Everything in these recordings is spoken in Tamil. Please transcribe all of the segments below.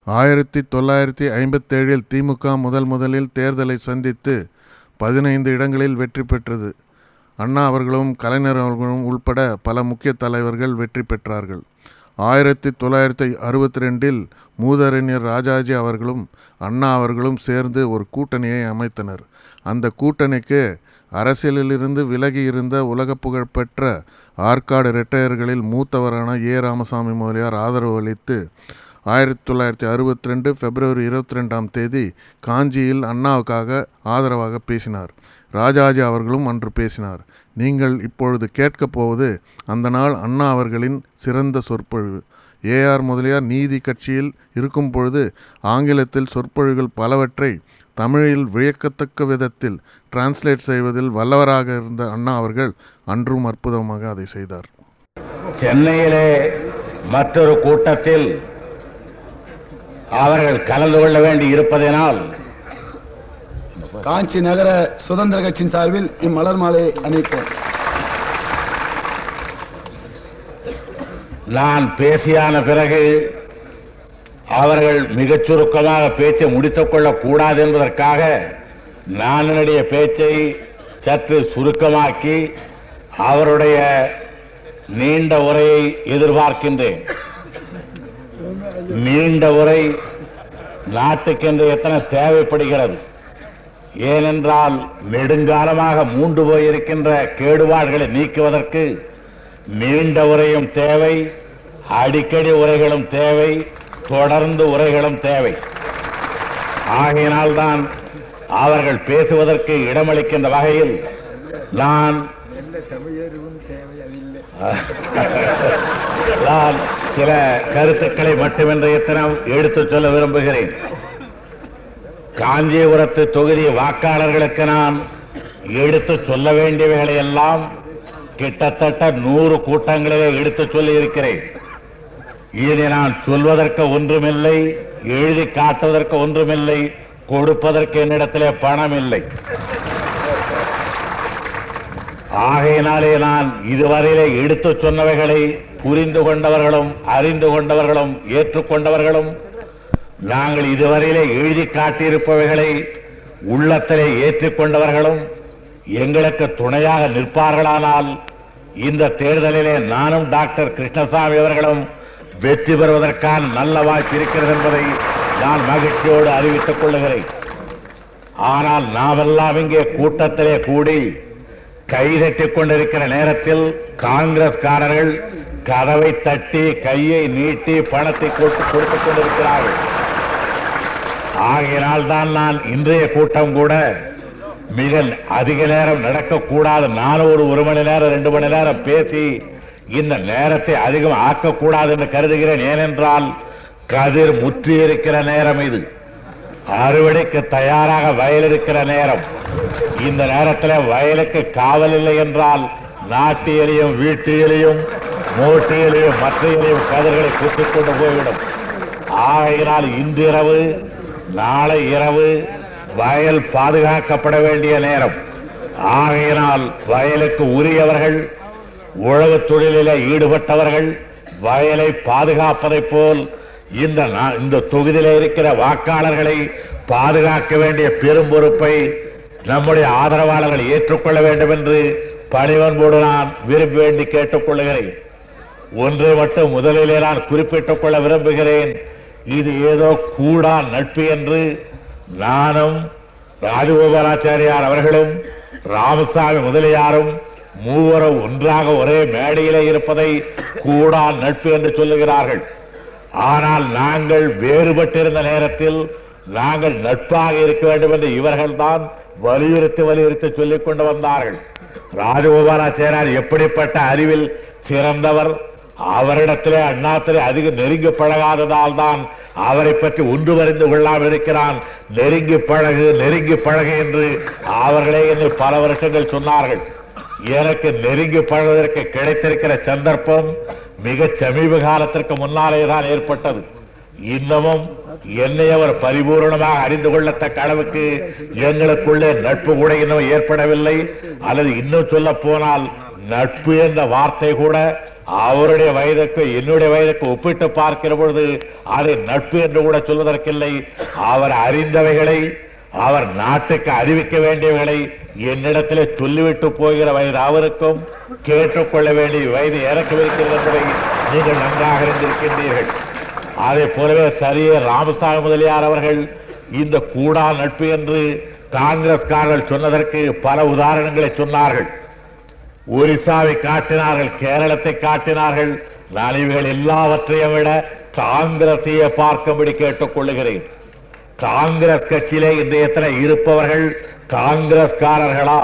ஆயிரத்தி தொள்ளாயிரத்தி ஐம்பத்தேழில் திமுக முதல் முதலில் தேர்தலை சந்தித்து பதினைந்து இடங்களில் வெற்றி பெற்றது அண்ணா அவர்களும் கலைஞர் அவர்களும் உள்பட பல முக்கிய தலைவர்கள் வெற்றி பெற்றார்கள் ஆயிரத்தி தொள்ளாயிரத்தி அறுபத்தி ரெண்டில் மூதறிஞர் ராஜாஜி அவர்களும் அண்ணா அவர்களும் சேர்ந்து ஒரு கூட்டணியை அமைத்தனர் அந்த கூட்டணிக்கு அரசியலிலிருந்து விலகி இருந்த உலக புகழ்பெற்ற ஆற்காடு இரட்டையர்களில் மூத்தவரான ஏ ராமசாமி முதலியார் ஆதரவு அளித்து ஆயிரத்தி தொள்ளாயிரத்தி அறுபத்தி ரெண்டு பிப்ரவரி இருபத்தி ரெண்டாம் தேதி காஞ்சியில் அண்ணாவுக்காக ஆதரவாக பேசினார் ராஜாஜி அவர்களும் அன்று பேசினார் நீங்கள் இப்பொழுது கேட்கப் போவது அந்த நாள் அண்ணா அவர்களின் சிறந்த சொற்பொழிவு ஏஆர் முதலியார் நீதி கட்சியில் இருக்கும் பொழுது ஆங்கிலத்தில் சொற்பொழிவுகள் பலவற்றை தமிழில் வியக்கத்தக்க விதத்தில் டிரான்ஸ்லேட் செய்வதில் வல்லவராக இருந்த அண்ணா அவர்கள் அன்றும் அற்புதமாக அதை செய்தார் சென்னையிலே மற்றொரு கூட்டத்தில் அவர்கள் கலந்து கொள்ள வேண்டி இருப்பதனால் காஞ்சி நகர சுதந்திர கட்சியின் சார்பில் இம்மலர் மாலையை அணிவிப்போம் நான் பேசியான பிறகு அவர்கள் மிகச் சுருக்கமாக பேச்சை முடித்துக் கொள்ளக் கூடாது என்பதற்காக நான் என்னுடைய பேச்சை சற்று சுருக்கமாக்கி அவருடைய நீண்ட உரையை எதிர்பார்க்கின்றேன் நீண்ட உரை நாட்டுக்கென்று எத்தனை தேவைப்படுகிறது ஏனென்றால் நெடுங்காலமாக மூண்டு போயிருக்கின்ற கேடுபாடுகளை நீக்குவதற்கு நீண்ட உரையும் தேவை அடிக்கடி உரைகளும் தேவை தொடர்ந்து உரைகளும் தேவை ஆகையினால்தான் அவர்கள் பேசுவதற்கு இடமளிக்கின்ற வகையில் நான் நான் சில கருத்துக்களை மட்டுமென்ற எத்தனம் எடுத்துச் சொல்ல விரும்புகிறேன் காஞ்சிபுரத்து தொகுதி வாக்காளர்களுக்கு நான் எடுத்து சொல்ல வேண்டியவைகளை எல்லாம் கிட்டத்தட்ட நூறு கூட்டங்களிலே எடுத்து சொல்லி இருக்கிறேன் இனி நான் சொல்வதற்கு ஒன்றுமில்லை எழுதி காட்டுவதற்கு ஒன்றுமில்லை கொடுப்பதற்கு என்னிடத்திலே பணம் இல்லை ஆகையினாலே நான் இதுவரையிலே எடுத்து சொன்னவைகளை புரிந்து கொண்டவர்களும் அறிந்து கொண்டவர்களும் ஏற்றுக்கொண்டவர்களும் நாங்கள் இதுவரையிலே எழுதி காட்டியிருப்பவைகளை உள்ளத்திலே ஏற்றுக்கொண்டவர்களும் எங்களுக்கு துணையாக நிற்பார்களானால் இந்த தேர்தலிலே நானும் டாக்டர் கிருஷ்ணசாமி அவர்களும் வெற்றி பெறுவதற்கான நல்ல வாய்ப்பு இருக்கிறது என்பதை நான் மகிழ்ச்சியோடு அறிவித்துக் கொள்ளுகிறேன் ஆனால் நாமெல்லாம் இங்கே கூட்டத்திலே கூடி கைதட்டிக் கொண்டிருக்கிற நேரத்தில் காங்கிரஸ்காரர்கள் கதவை தட்டி கையை நீட்டி பணத்தை கொடுத்து கொடுத்துக் கொண்டிருக்கிறார்கள் ஆகையினால் தான் நான் இன்றைய கூட்டம் கூட மிக அதிக நேரம் நடக்கக்கூடாது நானும் ஒரு ஒரு மணி நேரம் ரெண்டு மணி நேரம் பேசி இந்த நேரத்தை அதிகம் ஆக்கக்கூடாது என்று கருதுகிறேன் ஏனென்றால் கதிர் முற்றி இருக்கிற நேரம் இது அறுவடைக்கு தயாராக வயல் இருக்கிற நேரம் இந்த நேரத்தில் வயலுக்கு காவல் இல்லை என்றால் நாட்டியலையும் வீட்டியலையும் மூட்டியலையும் மற்றையிலையும் கதிர்களை குத்திக் கொண்டு போய்விடும் ஆகையினால் இன்றிரவு நாளை இரவு வயல் பாதுகாக்கப்பட வேண்டிய நேரம் ஆகையினால் வயலுக்கு உரியவர்கள் உழவு தொழிலில் ஈடுபட்டவர்கள் வயலை பாதுகாப்பதைப் போல் இந்த நா- இந்த தொகுதியில் இருக்கிற வாக்காளர்களை பாதுகாக்க வேண்டிய பெரும் பொறுப்பை நம்முடைய ஆதரவாளர்கள் ஏற்றுக்கொள்ள வேண்டும் என்று பணிவன்போடு நான் விரும்பி வேண்டி கேட்டுக்கொள்கிறேன் ஒன்றை மட்டும் முதலிலே நான் குறிப்பிட்டுக் கொள்ள விரும்புகிறேன் இது ஏதோ கூடா நட்பு என்று நானும் ராஜகோபாலாச்சாரியார் அவர்களும் ராமசாமி முதலியாரும் மூவரும் ஒன்றாக ஒரே மேடையிலே இருப்பதை கூடா நட்பு என்று சொல்லுகிறார்கள் ஆனால் நாங்கள் வேறுபட்டிருந்த நேரத்தில் நாங்கள் நட்பாக இருக்க வேண்டும் என்று இவர்கள்தான் வலியுறுத்தி வலியுறுத்தி சொல்லிக் கொண்டு வந்தார்கள் ராஜகோபாலாச்சாரியார் எப்படிப்பட்ட அறிவில் சிறந்தவர் அவரிடத்திலே அண்ணாத்திலே அதிக நெருங்கி பழகாததால் தான் அவரை பற்றி ஒன்று வரிந்து கொள்ளாமல் இருக்கிறான் நெருங்கி பழகு நெருங்கி பழகு என்று அவர்களே என்னை பல வருஷங்கள் சொன்னார்கள் எனக்கு நெருங்கி பழகுவதற்கு கிடைத்திருக்கிற சந்தர்ப்பம் மிக சமீப காலத்திற்கு முன்னாலே தான் ஏற்பட்டது இன்னமும் என்னை அவர் பரிபூரணமாக அறிந்து கொள்ளத்தக்க அளவுக்கு எங்களுக்குள்ளே நட்பு கூட இன்னும் ஏற்படவில்லை அல்லது இன்னும் சொல்ல போனால் நட்பு என்ற வார்த்தை கூட அவருடைய வயதுக்கு என்னுடைய வயதுக்கு ஒப்பிட்டு பார்க்கிற பொழுது அதை நட்பு என்று கூட சொல்வதற்கில்லை அவர் அறிந்தவைகளை அவர் நாட்டுக்கு அறிவிக்க வேண்டியவைகளை என்னிடத்திலே சொல்லிவிட்டு போகிற வயது அவருக்கும் கேட்டுக்கொள்ள வேண்டிய வயது எனக்கு இருக்கிறது என்பதை நீங்கள் நன்றாக அறிந்திருக்கின்றீர்கள் அதே போலவே சரியே ராமசாமி முதலியார் அவர்கள் இந்த கூடா நட்பு என்று காங்கிரஸ்காரர்கள் சொன்னதற்கு பல உதாரணங்களை சொன்னார்கள் ஒரிசாவை காட்டினார்கள் கேரளத்தை காட்டினார்கள் நான் இவைகள் எல்லாவற்றையும் விட காங்கிரசையே பார்க்கும்படி கேட்டுக்கொள்ளுகிறேன் காங்கிரஸ் கட்சியிலே இன்றைய தினம் இருப்பவர்கள் காங்கிரஸ்காரர்களா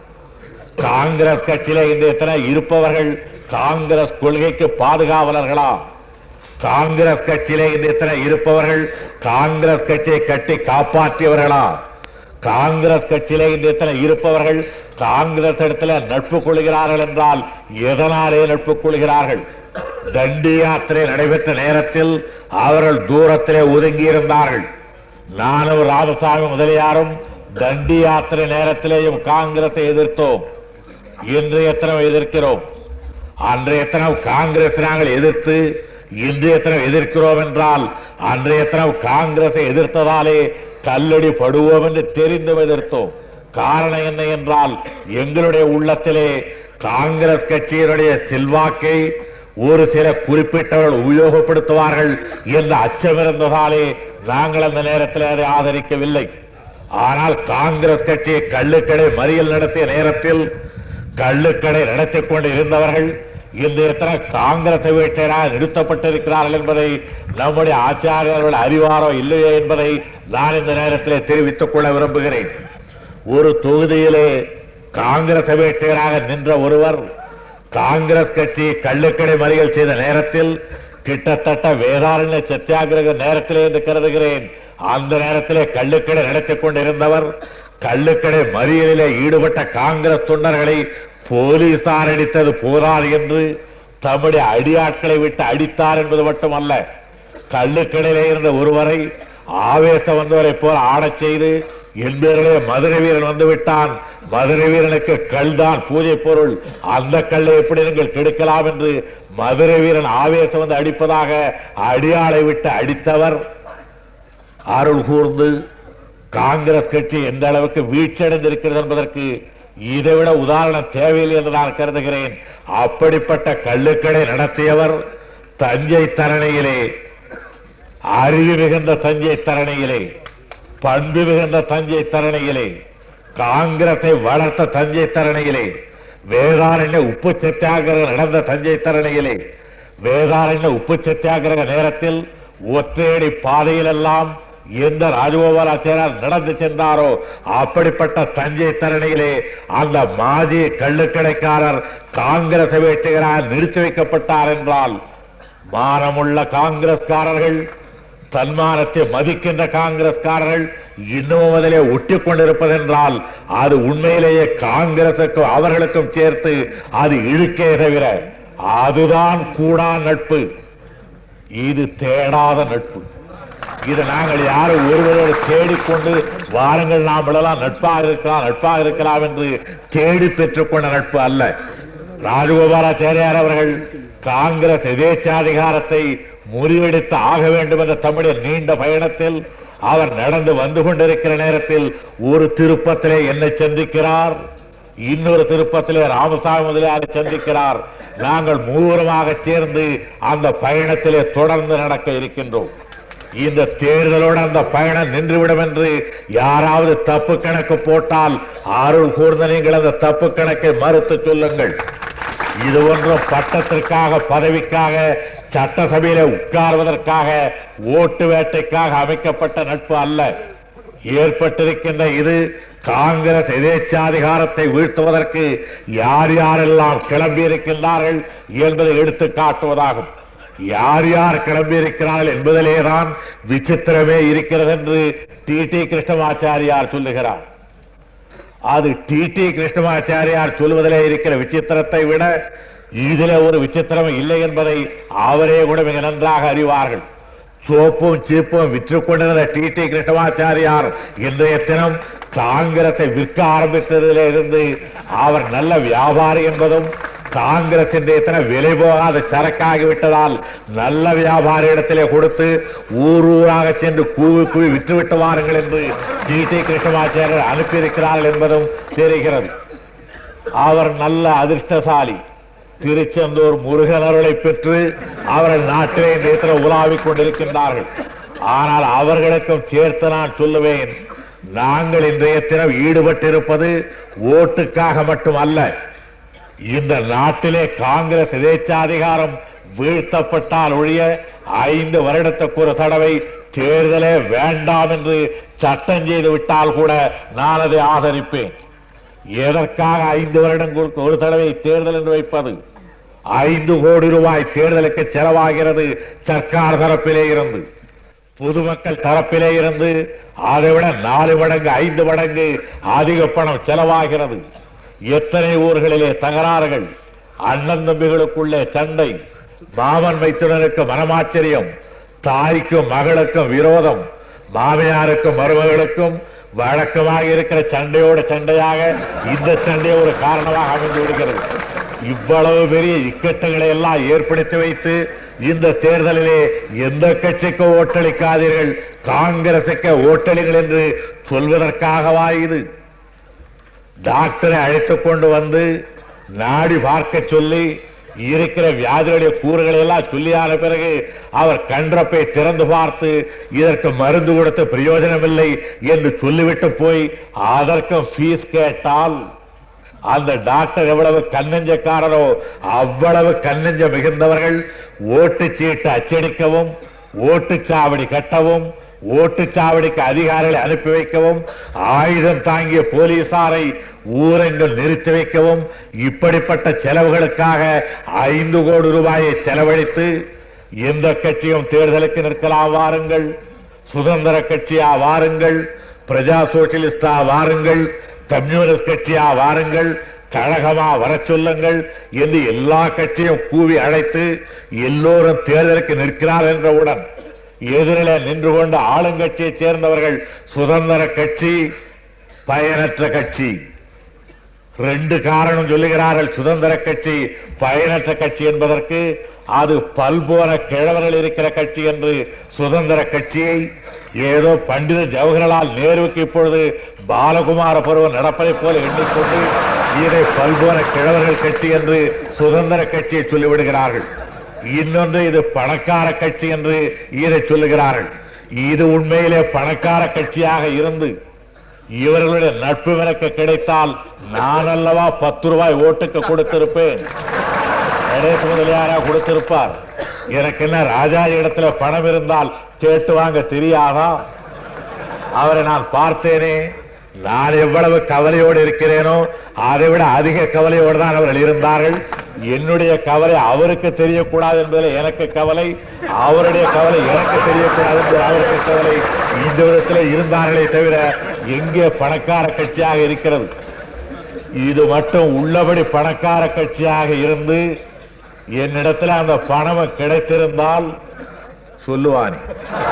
காங்கிரஸ் கட்சியிலே இன்றைய தினம் இருப்பவர்கள் காங்கிரஸ் கொள்கைக்கு பாதுகாவலர்களா காங்கிரஸ் கட்சியிலே இன்றைய தினம் இருப்பவர்கள் காங்கிரஸ் கட்சியை கட்டி காப்பாற்றியவர்களா காங்கிரஸ் கட்சியிலே இன்றைய தினம் இருப்பவர்கள் காங்கிரஸ் இடத்துல நட்பு கொள்கிறார்கள் என்றால் எதனாலே நட்பு கொள்கிறார்கள் தண்டி யாத்திரை நடைபெற்ற நேரத்தில் அவர்கள் தூரத்திலே ஒதுங்கி இருந்தார்கள் நானும் ராமசாமி முதலியாரும் தண்டி யாத்திரை நேரத்திலேயும் காங்கிரஸை எதிர்த்தோம் இன்றைய தினம் எதிர்க்கிறோம் அன்றைய தினம் காங்கிரஸ் நாங்கள் எதிர்த்து இன்றைய தினம் எதிர்க்கிறோம் என்றால் அன்றைய தினம் காங்கிரஸை எதிர்த்ததாலே கல்லடி படுவோம் என்று தெரிந்தும் எதிர்த்தோம் காரணம் என்ன என்றால் எங்களுடைய உள்ளத்திலே காங்கிரஸ் கட்சியினுடைய செல்வாக்கை ஒரு சில குறிப்பிட்டவர்கள் உபயோகப்படுத்துவார்கள் என்ற அச்சம் இருந்ததாலே நாங்கள் அந்த நேரத்தில் அதை ஆதரிக்கவில்லை ஆனால் காங்கிரஸ் கட்சியை கள்ளுக்கடை மறியல் நடத்திய நேரத்தில் கள்ளுக்கடை நடத்திக் கொண்டு இருந்தவர்கள் இந்த எத்தனை காங்கிரஸ் வீட்டராக நிறுத்தப்பட்டிருக்கிறார்கள் என்பதை நம்முடைய ஆச்சாரியர்கள் அறிவாரோ இல்லையோ என்பதை நான் இந்த நேரத்தில் தெரிவித்துக் கொள்ள விரும்புகிறேன் ஒரு தொகுதியிலே காங்கிரஸ் வீட்டராக நின்ற ஒருவர் காங்கிரஸ் கட்சி கள்ளுக்கடை மறியல் செய்த நேரத்தில் கிட்டத்தட்ட வேதாரண்ய சத்தியாகிரக நேரத்திலே என்று கருதுகிறேன் அந்த நேரத்திலே கள்ளுக்கடை நடத்திக் கொண்டிருந்தவர் கள்ளுக்கடை மறியலிலே ஈடுபட்ட காங்கிரஸ் தொண்டர்களை போலீசார் அடித்தது போதாது என்று தம்முடைய அடியாட்களை விட்டு அடித்தார் என்பது மட்டுமல்ல கள்ளுக்கடையிலே இருந்த ஒருவரை ஆவேசம் வந்தவரை போல் ஆடச் செய்து என் பேரிலே மதுரை வீரன் வந்து விட்டான் மதுரை வீரனுக்கு கல் தான் பூஜை பொருள் அந்த கல்லை எப்படி நீங்கள் கெடுக்கலாம் என்று மதுரை வீரன் ஆவேசம் வந்து அடிப்பதாக அடியாளை விட்டு அடித்தவர் அருள் கூர்ந்து காங்கிரஸ் கட்சி எந்த அளவுக்கு வீழ்ச்சியடைந்திருக்கிறது என்பதற்கு இதைவிட உதாரணம் தேவையில்லை என்று நான் கருதுகிறேன் அப்படிப்பட்ட கள்ளுக்கடை நடத்தியவர் தஞ்சை தரணியிலே அறிவு மிகுந்த தஞ்சை தரணியிலே பண்பு மிகுந்த தஞ்சை தரணியிலே காங்கிரஸை வளர்த்த தஞ்சை தரணியிலே வேதாரண்ய உப்பு சத்தியாகிரகம் நடந்த தஞ்சை தரணியிலே வேதாரண்ய உப்பு சத்தியாகிரக நேரத்தில் ஒற்றையடி பாதையிலெல்லாம் எந்த ராஜகோபாலாச்சாரியார் நடந்து சென்றாரோ அப்படிப்பட்ட தஞ்சை தரணியிலே அந்த மாஜி கள்ளுக்கடைக்காரர் காங்கிரஸ் வேட்டையராக நிறுத்தி வைக்கப்பட்டார் என்றால் மானமுள்ள காங்கிரஸ்காரர்கள் தன்மானத்தை மதிக்கின்ற காங்கிரஸ்காரர்கள் இன்னும் அதிலே ஒட்டி கொண்டிருப்பதென்றால் அது உண்மையிலேயே காங்கிரசுக்கும் அவர்களுக்கும் சேர்த்து அது இழுக்கே தவிர அதுதான் கூடா நட்பு இது தேடாத நட்பு இது நாங்கள் யாரும் ஒருவரோடு தேடிக்கொண்டு வாருங்கள் நாம் எல்லாம் நட்பாக இருக்கலாம் நட்பாக இருக்கலாம் என்று தேடி பெற்றுக்கொண்ட நட்பு அல்ல ராஜகோபாலாச்சாரியார் அவர்கள் காங்கிரஸ் எதேச்சாதிகாரத்தை முறியடித்து ஆக வேண்டும் என்ற தம்முடைய நீண்ட பயணத்தில் அவர் நடந்து வந்து கொண்டிருக்கிற நேரத்தில் ஒரு திருப்பத்திலே என்னை சந்திக்கிறார் இன்னொரு திருப்பத்திலே ராமசாமி முதலியாரை சந்திக்கிறார் நாங்கள் மூவருமாக சேர்ந்து அந்த பயணத்திலே தொடர்ந்து நடக்க இருக்கின்றோம் இந்த தேர்தலோடு அந்த பயணம் நின்றுவிடும் என்று யாராவது தப்பு கணக்கு போட்டால் அருள் கூர்ந்த நீங்கள் அந்த தப்பு கணக்கை மறுத்து சொல்லுங்கள் இது ஒன்றும் பட்டத்திற்காக பதவிக்காக சட்டசபையில உட்கார்வதற்காக ஓட்டு வேட்டைக்காக அமைக்கப்பட்ட நட்பு அல்ல ஏற்பட்டிருக்கின்ற இது காங்கிரஸ் எதேச்சாதிகாரத்தை வீழ்த்துவதற்கு யார் யாரெல்லாம் கிளம்பி இருக்கின்றார்கள் என்பதை எடுத்து காட்டுவதாகும் யார் யார் கிளம்பி இருக்கிறார்கள் என்பதிலேதான் விசித்திரமே இருக்கிறது என்று டி டி கிருஷ்ணமாச்சாரியார் சொல்லுகிறார் அது டி டி கிருஷ்ணமாச்சாரியார் சொல்வதிலே இருக்கிற விசித்திரத்தை விட இதிலே ஒரு விசித்திரம் இல்லை என்பதை அவரே கூட மிக நன்றாக அறிவார்கள் சோப்பும் சீப்பும் விற்று கொண்டிருந்த டி டி கிருஷ்ணமாச்சாரியார் இன்றைய தினம் காங்கிரத்தை விற்க ஆரம்பித்ததிலே இருந்து அவர் நல்ல வியாபாரி என்பதும் காங்கிரஸ் இன்றைய தினம் விலை போகாத சரக்காகி விட்டதால் நல்ல வியாபார இடத்திலே கொடுத்து ஊர் ஊராக சென்று கூவி கூவி விற்றுவிட்டு வாருங்கள் என்று டி டி கிருஷ்ணமாச்சாரியர் அனுப்பியிருக்கிறார்கள் என்பதும் தெரிகிறது அவர் நல்ல அதிர்ஷ்டசாலி திருச்செந்தூர் முருகன் அருளை பெற்று அவர்கள் நாட்டிலே இன்றைய தினம் உலாவிக் கொண்டிருக்கின்றார்கள் ஆனால் அவர்களுக்கும் சேர்த்து நான் சொல்லுவேன் நாங்கள் இன்றைய தினம் ஈடுபட்டிருப்பது ஓட்டுக்காக மட்டுமல்ல இந்த நாட்டிலே காங்கிரஸ் எதேச்சாதிகாரம் வீழ்த்தப்பட்டால் ஒழிய ஐந்து வருடத்துக்கு ஒரு தடவை தேர்தலே வேண்டாம் என்று சட்டம் செய்து விட்டால் கூட நான் அதை ஆதரிப்பேன் எதற்காக ஐந்து வருடங்களுக்கு ஒரு தடவை தேர்தல் என்று வைப்பது ஐந்து கோடி ரூபாய் தேர்தலுக்கு செலவாகிறது சர்க்கார் தரப்பிலே இருந்து பொதுமக்கள் தரப்பிலே இருந்து அதை விட நாலு மடங்கு ஐந்து மடங்கு அதிக பணம் செலவாகிறது எத்தனை ஊர்களிலே தகராறுகள் அண்ணன் தம்பிகளுக்குள்ளே சண்டை மாமன் மைத்துனருக்கு மனமாச்சரியம் தாய்க்கும் மகளுக்கும் விரோதம் மாமியாருக்கும் மருமகளுக்கும் வழக்கமாக இருக்கிற சண்டையோட சண்டையாக இந்த சண்டை ஒரு காரணமாக அமைந்து விடுகிறது இவ்வளவு பெரிய இக்கட்டுகளை எல்லாம் ஏற்படுத்தி வைத்து இந்த தேர்தலிலே எந்த கட்சிக்கு ஓட்டளிக்காதீர்கள் காங்கிரசுக்கு ஓட்டளிங்கள் என்று சொல்வதற்காகவா இது டாக்டரை அழைத்துக் கொண்டு வந்து நாடி பார்க்க சொல்லி இருக்கிற வியாதிகளுடைய கூறுகளை எல்லாம் சொல்லியான பிறகு அவர் கன்றப்பை திறந்து பார்த்து இதற்கு மருந்து கொடுத்த பிரயோஜனமில்லை என்று சொல்லிவிட்டு போய் அதற்கும் ஃபீஸ் கேட்டால் அந்த டாக்டர் எவ்வளவு கண்ணஞ்சக்காரரோ அவ்வளவு கண்ணஞ்ச மிகுந்தவர்கள் ஓட்டுச்சீட்டு அச்சடிக்கவும் ஓட்டுச்சாவடி கட்டவும் ஓட்டுச்சாவடிக்கு அதிகாரிகளை அனுப்பி வைக்கவும் ஆயுதம் தாங்கிய போலீசாரை ஊரெங்கும் நிறுத்தி வைக்கவும் இப்படிப்பட்ட செலவுகளுக்காக ஐந்து கோடி ரூபாயை செலவழித்து எந்த கட்சியும் தேர்தலுக்கு நிற்கலாம் வாருங்கள் சுதந்திர கட்சியா வாருங்கள் பிரஜா சோசியலிஸ்டா வாருங்கள் கம்யூனிஸ்ட் கட்சியா வாருங்கள் கழகமா வர சொல்லுங்கள் என்று எல்லா கட்சியும் கூவி அழைத்து எல்லோரும் தேர்தலுக்கு நிற்கிறார் என்றவுடன் எதிரிலே நின்று கொண்ட ஆளுங்கட்சியைச் சேர்ந்தவர்கள் சுதந்திர கட்சி பயனற்ற கட்சி ரெண்டு காரணம் சொல்லுகிறார்கள் சுதந்திர கட்சி பயனற்ற கட்சி என்பதற்கு அது பல்போன கிழவர்கள் இருக்கிற கட்சி என்று சுதந்திர கட்சியை ஏதோ பண்டித ஜவஹர்லால் நேருவுக்கு இப்பொழுது பாலகுமார பருவம் நடப்பதைப் போல எண்ணிக்கொண்டு இதை பல்போன கிழவர்கள் கட்சி என்று சுதந்திர கட்சியை சொல்லிவிடுகிறார்கள் இன்னொன்று இது பணக்கார கட்சி என்று இதை சொல்லுகிறார்கள் இது உண்மையிலே பணக்கார கட்சியாக இருந்து இவர்களுடைய நட்பு எனக்கு கிடைத்தால் நான் அல்லவா பத்து ரூபாய் ஓட்டுக்கு கொடுத்திருப்பேன் கணேச முதலியாரா கொடுத்திருப்பார் எனக்கு என்ன ராஜா இடத்துல பணம் இருந்தால் கேட்டு வாங்க தெரியாதா அவரை நான் பார்த்தேனே நான் எவ்வளவு கவலையோடு இருக்கிறேனோ அதை விட அதிக கவலையோடு தான் அவர்கள் இருந்தார்கள் என்னுடைய கவலை அவருக்கு தெரியக்கூடாது என்பதில் எனக்கு கவலை அவருடைய கவலை எனக்கு தெரியக்கூடாது என்பதில் அவருக்கு கவலை இந்த விதத்தில் இருந்தார்களே தவிர எங்கே பணக்கார கட்சியாக இருக்கிறது இது மட்டும் உள்ளபடி பணக்கார கட்சியாக இருந்து என்னிடத்துல அந்த பணம் கிடைத்திருந்தால் சொல்லுவானே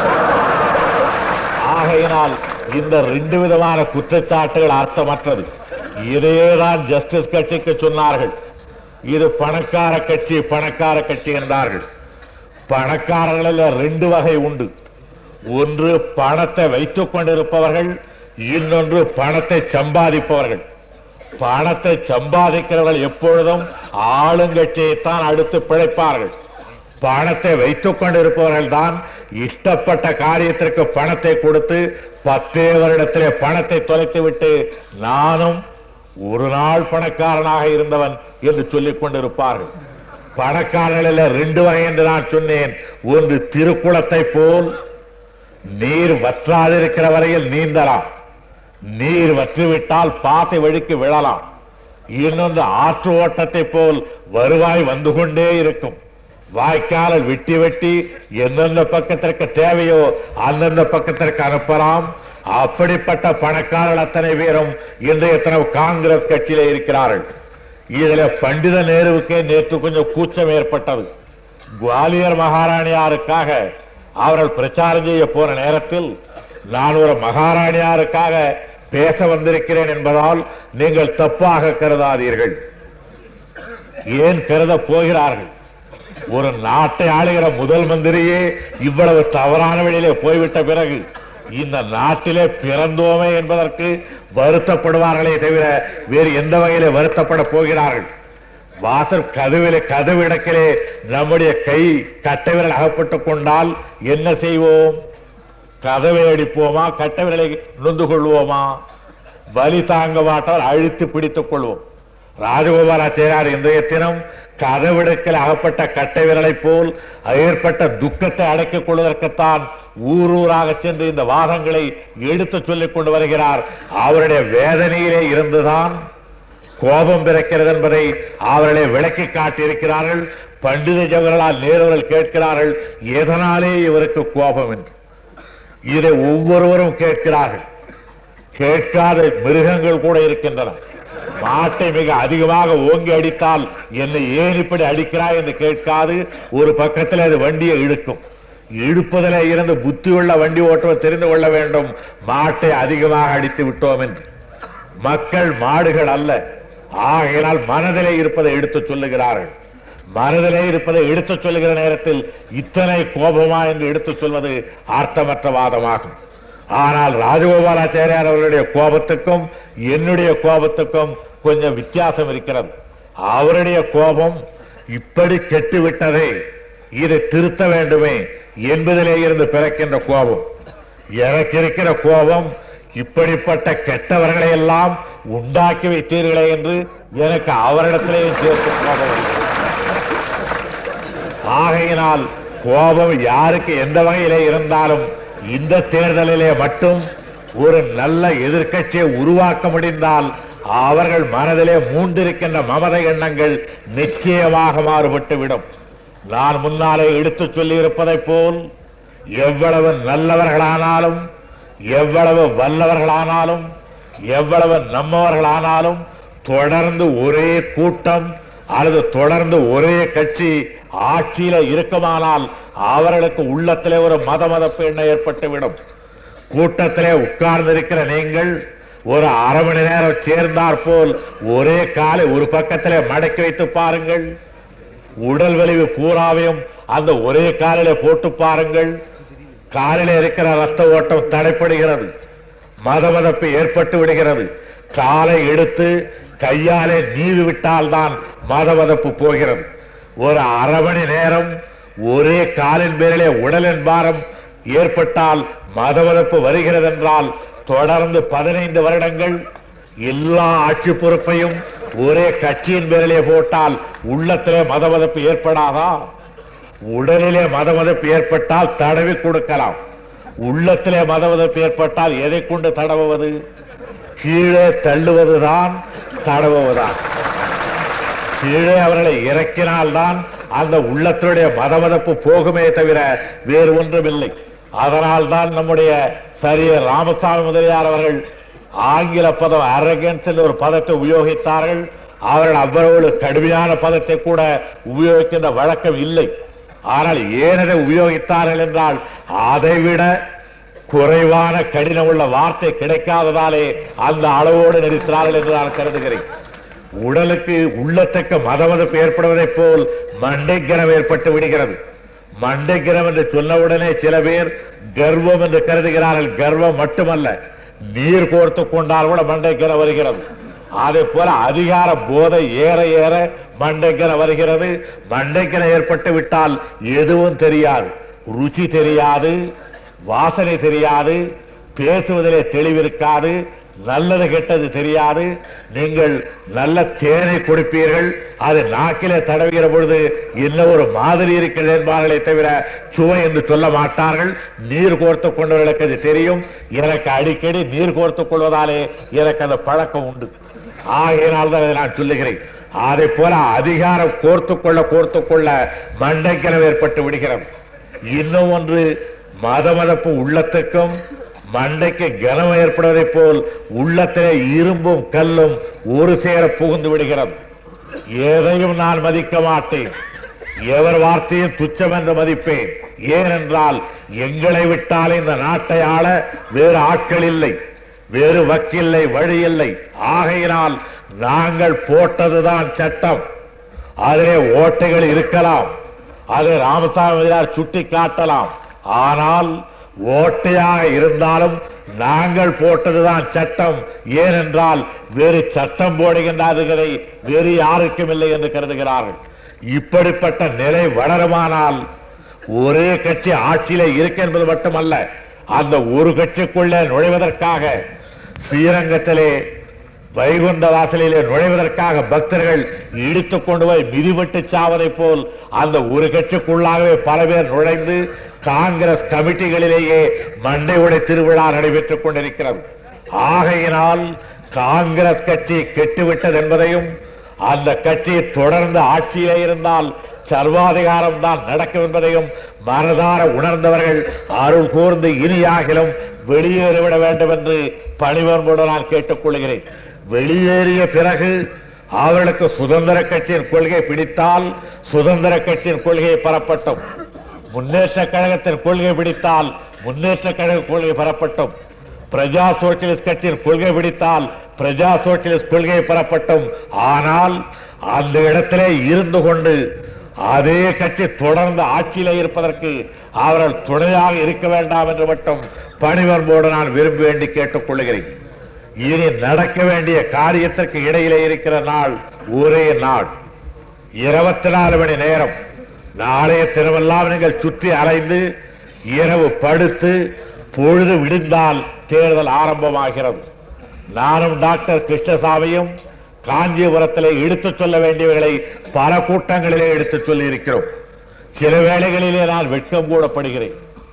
ஆகையினால் இந்த ரெண்டு விதமான குற்றச்சாட்டுகள் அர்த்தமற்றது இதையேதான் ஜஸ்டிஸ் கட்சிக்கு சொன்னார்கள் இது பணக்கார கட்சி பணக்கார கட்சி என்றார்கள் பணக்காரர்களில் ரெண்டு வகை உண்டு ஒன்று பணத்தை வைத்துக் கொண்டிருப்பவர்கள் இன்னொன்று பணத்தை சம்பாதிப்பவர்கள் பணத்தை சம்பாதிக்கிறவர்கள் எப்பொழுதும் ஆளுங்கட்சியைத்தான் அடுத்து பிழைப்பார்கள் பணத்தை வைத்துக் கொண்டிருப்பவர்கள் தான் இஷ்டப்பட்ட காரியத்திற்கு பணத்தை கொடுத்து பத்தே வருடத்திலே பணத்தை தொலைத்து விட்டு நானும் ஒரு நாள் பணக்காரனாக இருந்தவன் என்று சொல்லிக் கொண்டிருப்பார்கள் பணக்காரர்களில் ரெண்டு வகை என்று நான் சொன்னேன் ஒன்று திருக்குளத்தை போல் நீர் வற்றாதிருக்கிற வரையில் நீந்தலாம் நீர் வற்றிவிட்டால் பாத்தை வழிக்கு விழலாம் இன்னொன்று ஆற்று ஓட்டத்தை போல் வருவாய் வந்து கொண்டே இருக்கும் வாய்க்காலில் வெட்டி வெட்டி எந்தெந்த பக்கத்திற்கு தேவையோ அந்தந்த பக்கத்திற்கு அனுப்பலாம் அப்படிப்பட்ட பணக்காரர்கள் அத்தனை பேரும் இன்றைய தினம் காங்கிரஸ் கட்சியிலே இருக்கிறார்கள் இதுல பண்டித நேருவுக்கே நேற்று கொஞ்சம் கூச்சம் ஏற்பட்டது குவாலியர் மகாராணியாருக்காக அவர்கள் பிரச்சாரம் செய்ய போன நேரத்தில் நான் ஒரு மகாராணியாருக்காக பேச வந்திருக்கிறேன் என்பதால் நீங்கள் தப்பாக கருதாதீர்கள் ஏன் கருத போகிறார்கள் ஒரு நாட்டை ஆளுகிற முதல் மந்திரியே இவ்வளவு தவறான வழியிலே போய்விட்ட பிறகு இந்த நாட்டிலே பிறந்தோமே என்பதற்கு வருத்தப்படுவார்களே தவிர வேறு எந்த வகையிலே வருத்தப்பட போகிறார்கள் வாசல் கதவிலே கதவிடக்கிலே நம்முடைய கை கட்டை விரல் அகப்பட்டுக் கொண்டால் என்ன செய்வோம் கதவை அடிப்போமா கட்டை விரலை நொந்து கொள்வோமா வலி தாங்க மாட்டால் அழுத்தி பிடித்துக் கொள்வோம் ராஜகோபாலாச்சாரியார் இன்றைய தினம் கதவிடக்கில் அகப்பட்ட கட்டை விரலைப் போல் ஏற்பட்ட துக்கத்தை அடக்கிக் கொள்வதற்குத்தான் ஊர் ஊராக சென்று இந்த வாதங்களை எடுத்துச் சொல்லிக் கொண்டு வருகிறார் அவருடைய வேதனையிலே இருந்துதான் கோபம் பிறக்கிறது என்பதை அவர்களை விளக்கி காட்டியிருக்கிறார்கள் பண்டித ஜவஹர்லால் நேருவர்கள் கேட்கிறார்கள் எதனாலே இவருக்கு கோபம் என்று இதை ஒவ்வொருவரும் கேட்கிறார்கள் கேட்காத மிருகங்கள் கூட இருக்கின்றன மாட்டை மிக அதிகமாக ஓங்கி அடித்தால் என்னை ஏன் இப்படி அடிக்கிறாய் என்று கேட்காது ஒரு பக்கத்தில் அது வண்டியை இழுக்கும் இழுப்பதிலே இருந்து புத்தி உள்ள வண்டி ஓட்டுவது தெரிந்து கொள்ள வேண்டும் மாட்டை அதிகமாக அடித்து விட்டோம் என்று மக்கள் மாடுகள் அல்ல ஆகையினால் மனதிலே இருப்பதை எடுத்துச் சொல்லுகிறார்கள் மனதிலே இருப்பதை எடுத்துச் சொல்லுகிற நேரத்தில் இத்தனை கோபமா என்று எடுத்துச் சொல்வது அர்த்தமற்ற வாதமாகும் ஆனால் ராஜகோபாலாச்சாரியார் அவர்களுடைய கோபத்துக்கும் என்னுடைய கோபத்துக்கும் கொஞ்சம் வித்தியாசம் இருக்கிறது அவருடைய கோபம் இப்படி கெட்டு விட்டதே இதை திருத்த வேண்டுமே என்பதிலே இருந்து பிறக்கின்ற கோபம் எனக்கு இருக்கிற கோபம் இப்படிப்பட்ட கெட்டவர்களை எல்லாம் உண்டாக்கி வைத்தீர்களே என்று எனக்கு அவரிடத்திலேயும் சேர்த்து கோபம் வருகிறது. ஆகையினால் கோபம் யாருக்கு எந்த வகையிலே இருந்தாலும் இந்த தேர்தலிலே மட்டும் ஒரு நல்ல எதிர்க்கட்சியை உருவாக்க முடிந்தால் அவர்கள் மனதிலே மூண்டிருக்கின்ற மமத எண்ணங்கள் நிச்சயமாக மாறுபட்டுவிடும் நான் முன்னாலே எடுத்துச் சொல்லி இருப்பதைப் போல் எவ்வளவு நல்லவர்களானாலும் எவ்வளவு வல்லவர்களானாலும் எவ்வளவு நம்மவர்களானாலும் தொடர்ந்து ஒரே கூட்டம் அல்லது தொடர்ந்து ஒரே கட்சி ஆட்சியில இருக்குமானால் அவர்களுக்கு உள்ளத்திலே ஒரு மத மதப்பு எண்ணம் ஏற்பட்டுவிடும் கூட்டத்திலே உட்கார்ந்திருக்கிற நீங்கள் ஒரு அரை மணி நேரம் சேர்ந்தாற் போல் ஒரே காலை ஒரு பக்கத்திலே மடக்கி வைத்து பாருங்கள் உடல் வலிவு பூராவையும் அந்த ஒரே காலிலே போட்டு பாருங்கள் காலிலே இருக்கிற ரத்த ஓட்டம் தடைப்படுகிறது மதமதப்பு ஏற்பட்டு விடுகிறது காலை எடுத்து கையாலே நீவி விட்டால்தான் மதமதப்பு போகிறது ஒரு அரை மணி நேரம் ஒரே காலின் பேரிலே உடலின் பாரம் ஏற்பட்டால் மதமதப்பு வருகிறது என்றால் தொடர்ந்து பதினைந்து வருடங்கள் எல்லா ஆட்சி பொறுப்பையும் ஒரே கட்சியின் பேரிலே போட்டால் உள்ளத்திலே மதமதப்பு ஏற்படாதா உடலிலே மதமதப்பு ஏற்பட்டால் தடவி கொடுக்கலாம் உள்ளத்திலே மதமதப்பு ஏற்பட்டால் எதை கொண்டு தடவுவது கீழே தள்ளுவதுதான் தடவுவதுதான் கீழே அவர்களை இறக்கினால்தான் அந்த உள்ளத்தினுடைய மதமதப்பு போகுமே தவிர வேறு ஒன்றுமில்லை அதனால்தான் நம்முடைய சரிய ராமசாமி முதலியார் அவர்கள் ஆங்கில பதம் அரகன்ஸ் என்ற ஒரு பதத்தை உபயோகித்தார்கள் அவர்கள் அவ்வளவு கடுமையான பதத்தை கூட உபயோகிக்கின்ற வழக்கம் இல்லை ஆனால் ஏன் அதை உபயோகித்தார்கள் என்றால் அதைவிட குறைவான கடினம் உள்ள வார்த்தை கிடைக்காததாலே அந்த அளவோடு நிறுத்தினார்கள் என்று நான் கருதுகிறேன் உடலுக்கு உள்ளத்தக்க மதமதப்பு ஏற்படுவதைப் போல் மண்டைக்கரம் ஏற்பட்டு விடுகிறது மண்டைக்கரம் என்று சொன்னவுடனே சில பேர் கர்வம் என்று கருதுகிறார்கள் கர்வம் மட்டுமல்ல நீர் கோர்த்து கொண்டால் கூட மண்டைக்கரம் வருகிறது அதே போல அதிகார போதை ஏற ஏற மண்டைக்கரம் வருகிறது மண்டைக்கரம் ஏற்பட்டு விட்டால் எதுவும் தெரியாது ருச்சி தெரியாது வாசனை தெரியாது பேசுவதிலே தெளிவிருக்காது நல்லது கெட்டது தெரியாது நீங்கள் நல்ல தேனை கொடுப்பீர்கள் அது நாக்கிலே தடவுகிற பொழுது என்ன ஒரு மாதிரி இருக்கிறது என்பார்களே தவிர சுவை என்று சொல்ல மாட்டார்கள் நீர் கோர்த்து கொண்டவர்களுக்கு அது தெரியும் எனக்கு அடிக்கடி நீர் கோர்த்து கொள்வதாலே எனக்கு அந்த பழக்கம் உண்டு ஆகையினால் தான் இதை நான் சொல்லுகிறேன் அதை போல அதிகாரம் கோர்த்து கொள்ள கோர்த்து கொள்ள மண்டைக்கலம் ஏற்பட்டு விடுகிறது இன்னும் ஒன்று மதமதப்பு உள்ளத்துக்கும் மண்டைக்கு கனம் ஏற்படுவதைப் போல் உள்ளத்திலே இரும்பும் கல்லும் ஒரு சேர புகுந்து விடுகிறது எதையும் நான் மதிக்க மாட்டேன் எவர் வார்த்தையும் துச்சம் என்று மதிப்பேன் ஏனென்றால் எங்களை விட்டால் இந்த நாட்டை ஆள வேறு ஆட்கள் இல்லை வேறு வக்கில்லை வழி இல்லை ஆகையினால் நாங்கள் போட்டதுதான் சட்டம் அதிலே ஓட்டைகள் இருக்கலாம் அதை ராமசாமி முதலியார் சுட்டி காட்டலாம் ஆனால் ஓட்டையாக இருந்தாலும் நாங்கள் போட்டதுதான் சட்டம் ஏனென்றால் வேறு சட்டம் போடுகின்ற அதுகளை வேறு யாருக்கும் இல்லை என்று கருதுகிறார்கள் இப்படிப்பட்ட நிலை வளருமானால் ஒரே கட்சி ஆட்சியில இருக்கு என்பது மட்டுமல்ல அந்த ஒரு கட்சிக்குள்ளே நுழைவதற்காக ஸ்ரீரங்கத்திலே வைகுண்ட வாசலிலே நுழைவதற்காக பக்தர்கள் இழுத்துக் கொண்டு போய் மிதிவெட்டு சாவதை போல் அந்த ஒரு கட்சிக்குள்ளாகவே பல பேர் நுழைந்து காங்கிரஸ் கமிட்டிகளிலேயே மண்டை உடை திருவிழா நடைபெற்றுக் கொண்டிருக்கிறது ஆகையினால் காங்கிரஸ் கட்சி கெட்டுவிட்டது என்பதையும் அந்த கட்சி தொடர்ந்து ஆட்சியிலே இருந்தால் சர்வாதிகாரம் தான் நடக்கும் என்பதையும் மனதார உணர்ந்தவர்கள் அருள் கூர்ந்து இனியாகிலும் வெளியேறிவிட வேண்டும் என்று பணிவன்போடு நான் கேட்டுக்கொள்கிறேன் வெளியேறிய பிறகு அவர்களுக்கு சுதந்திர கட்சியின் கொள்கை பிடித்தால் சுதந்திர கட்சியின் கொள்கையை பெறப்பட்டோம் முன்னேற்ற கழகத்தின் கொள்கை பிடித்தால் முன்னேற்ற கழக கொள்கை பெறப்பட்டோம் பிரஜா சோசியலிஸ்ட் கட்சியின் கொள்கை பிடித்தால் பிரஜா சோசியலிஸ்ட் கொள்கை பெறப்பட்டோம் ஆனால் அந்த இடத்திலே இருந்து கொண்டு அதே கட்சி தொடர்ந்து ஆட்சியிலே இருப்பதற்கு அவர்கள் துணையாக இருக்க வேண்டாம் என்று மட்டும் பணிவன்போடு நான் விரும்பி வேண்டி கேட்டுக்கொள்கிறேன் இனி நடக்க வேண்டிய காரியத்திற்கு இடையிலே இருக்கிற நாள் ஒரே நாள் இருபத்தி நாலு மணி நேரம் நாளைய தினமெல்லாம் நீங்கள் சுற்றி அலைந்து இரவு படுத்து பொழுது விடிந்தால் தேர்தல் ஆரம்பமாகிறது நானும் டாக்டர் கிருஷ்ணசாமியும் காஞ்சிபுரத்திலே எடுத்துச் சொல்ல வேண்டியவர்களை பல கூட்டங்களிலே எடுத்துச் சொல்லி இருக்கிறோம் சில வேளைகளிலே நான் வெட்கம் கூடப்படுகிறேன்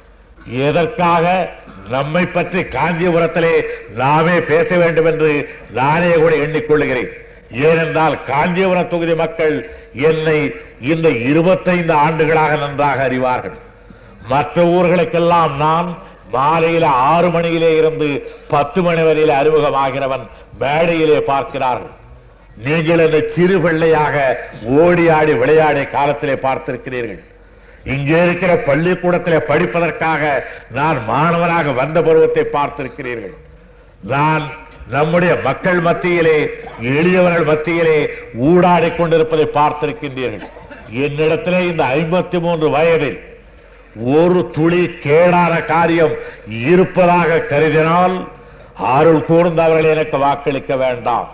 எதற்காக நம்மை பற்றி காஞ்சிபுரத்திலே நாமே பேச வேண்டும் என்று நானே கூட எண்ணிக்கொள்கிறேன் ஏனென்றால் காஞ்சிபுரம் தொகுதி மக்கள் என்னை இந்த இருபத்தைந்து ஆண்டுகளாக நன்றாக அறிவார்கள் மற்ற ஊர்களுக்கெல்லாம் நான் மாலையில ஆறு மணியிலே இருந்து பத்து மணி வரையில அறிமுகமாகிறவன் மேடையிலே பார்க்கிறார்கள் நீங்கள் என்னை சிறு பிள்ளையாக ஓடி ஆடி விளையாடிய காலத்திலே பார்த்திருக்கிறீர்கள் இங்கே இருக்கிற பள்ளிக்கூடத்திலே படிப்பதற்காக நான் மாணவனாக வந்த பருவத்தை பார்த்திருக்கிறீர்கள் நான் நம்முடைய மக்கள் மத்தியிலே எளியவர்கள் மத்தியிலே ஊடாடிக் கொண்டிருப்பதை பார்த்திருக்கின்றீர்கள் என்னிடத்திலே இந்த ஐம்பத்தி மூன்று வயதில் ஒரு துளி கேடான காரியம் இருப்பதாக கருதினால் அருள் கூர்ந்து அவர்கள் எனக்கு வாக்களிக்க வேண்டாம்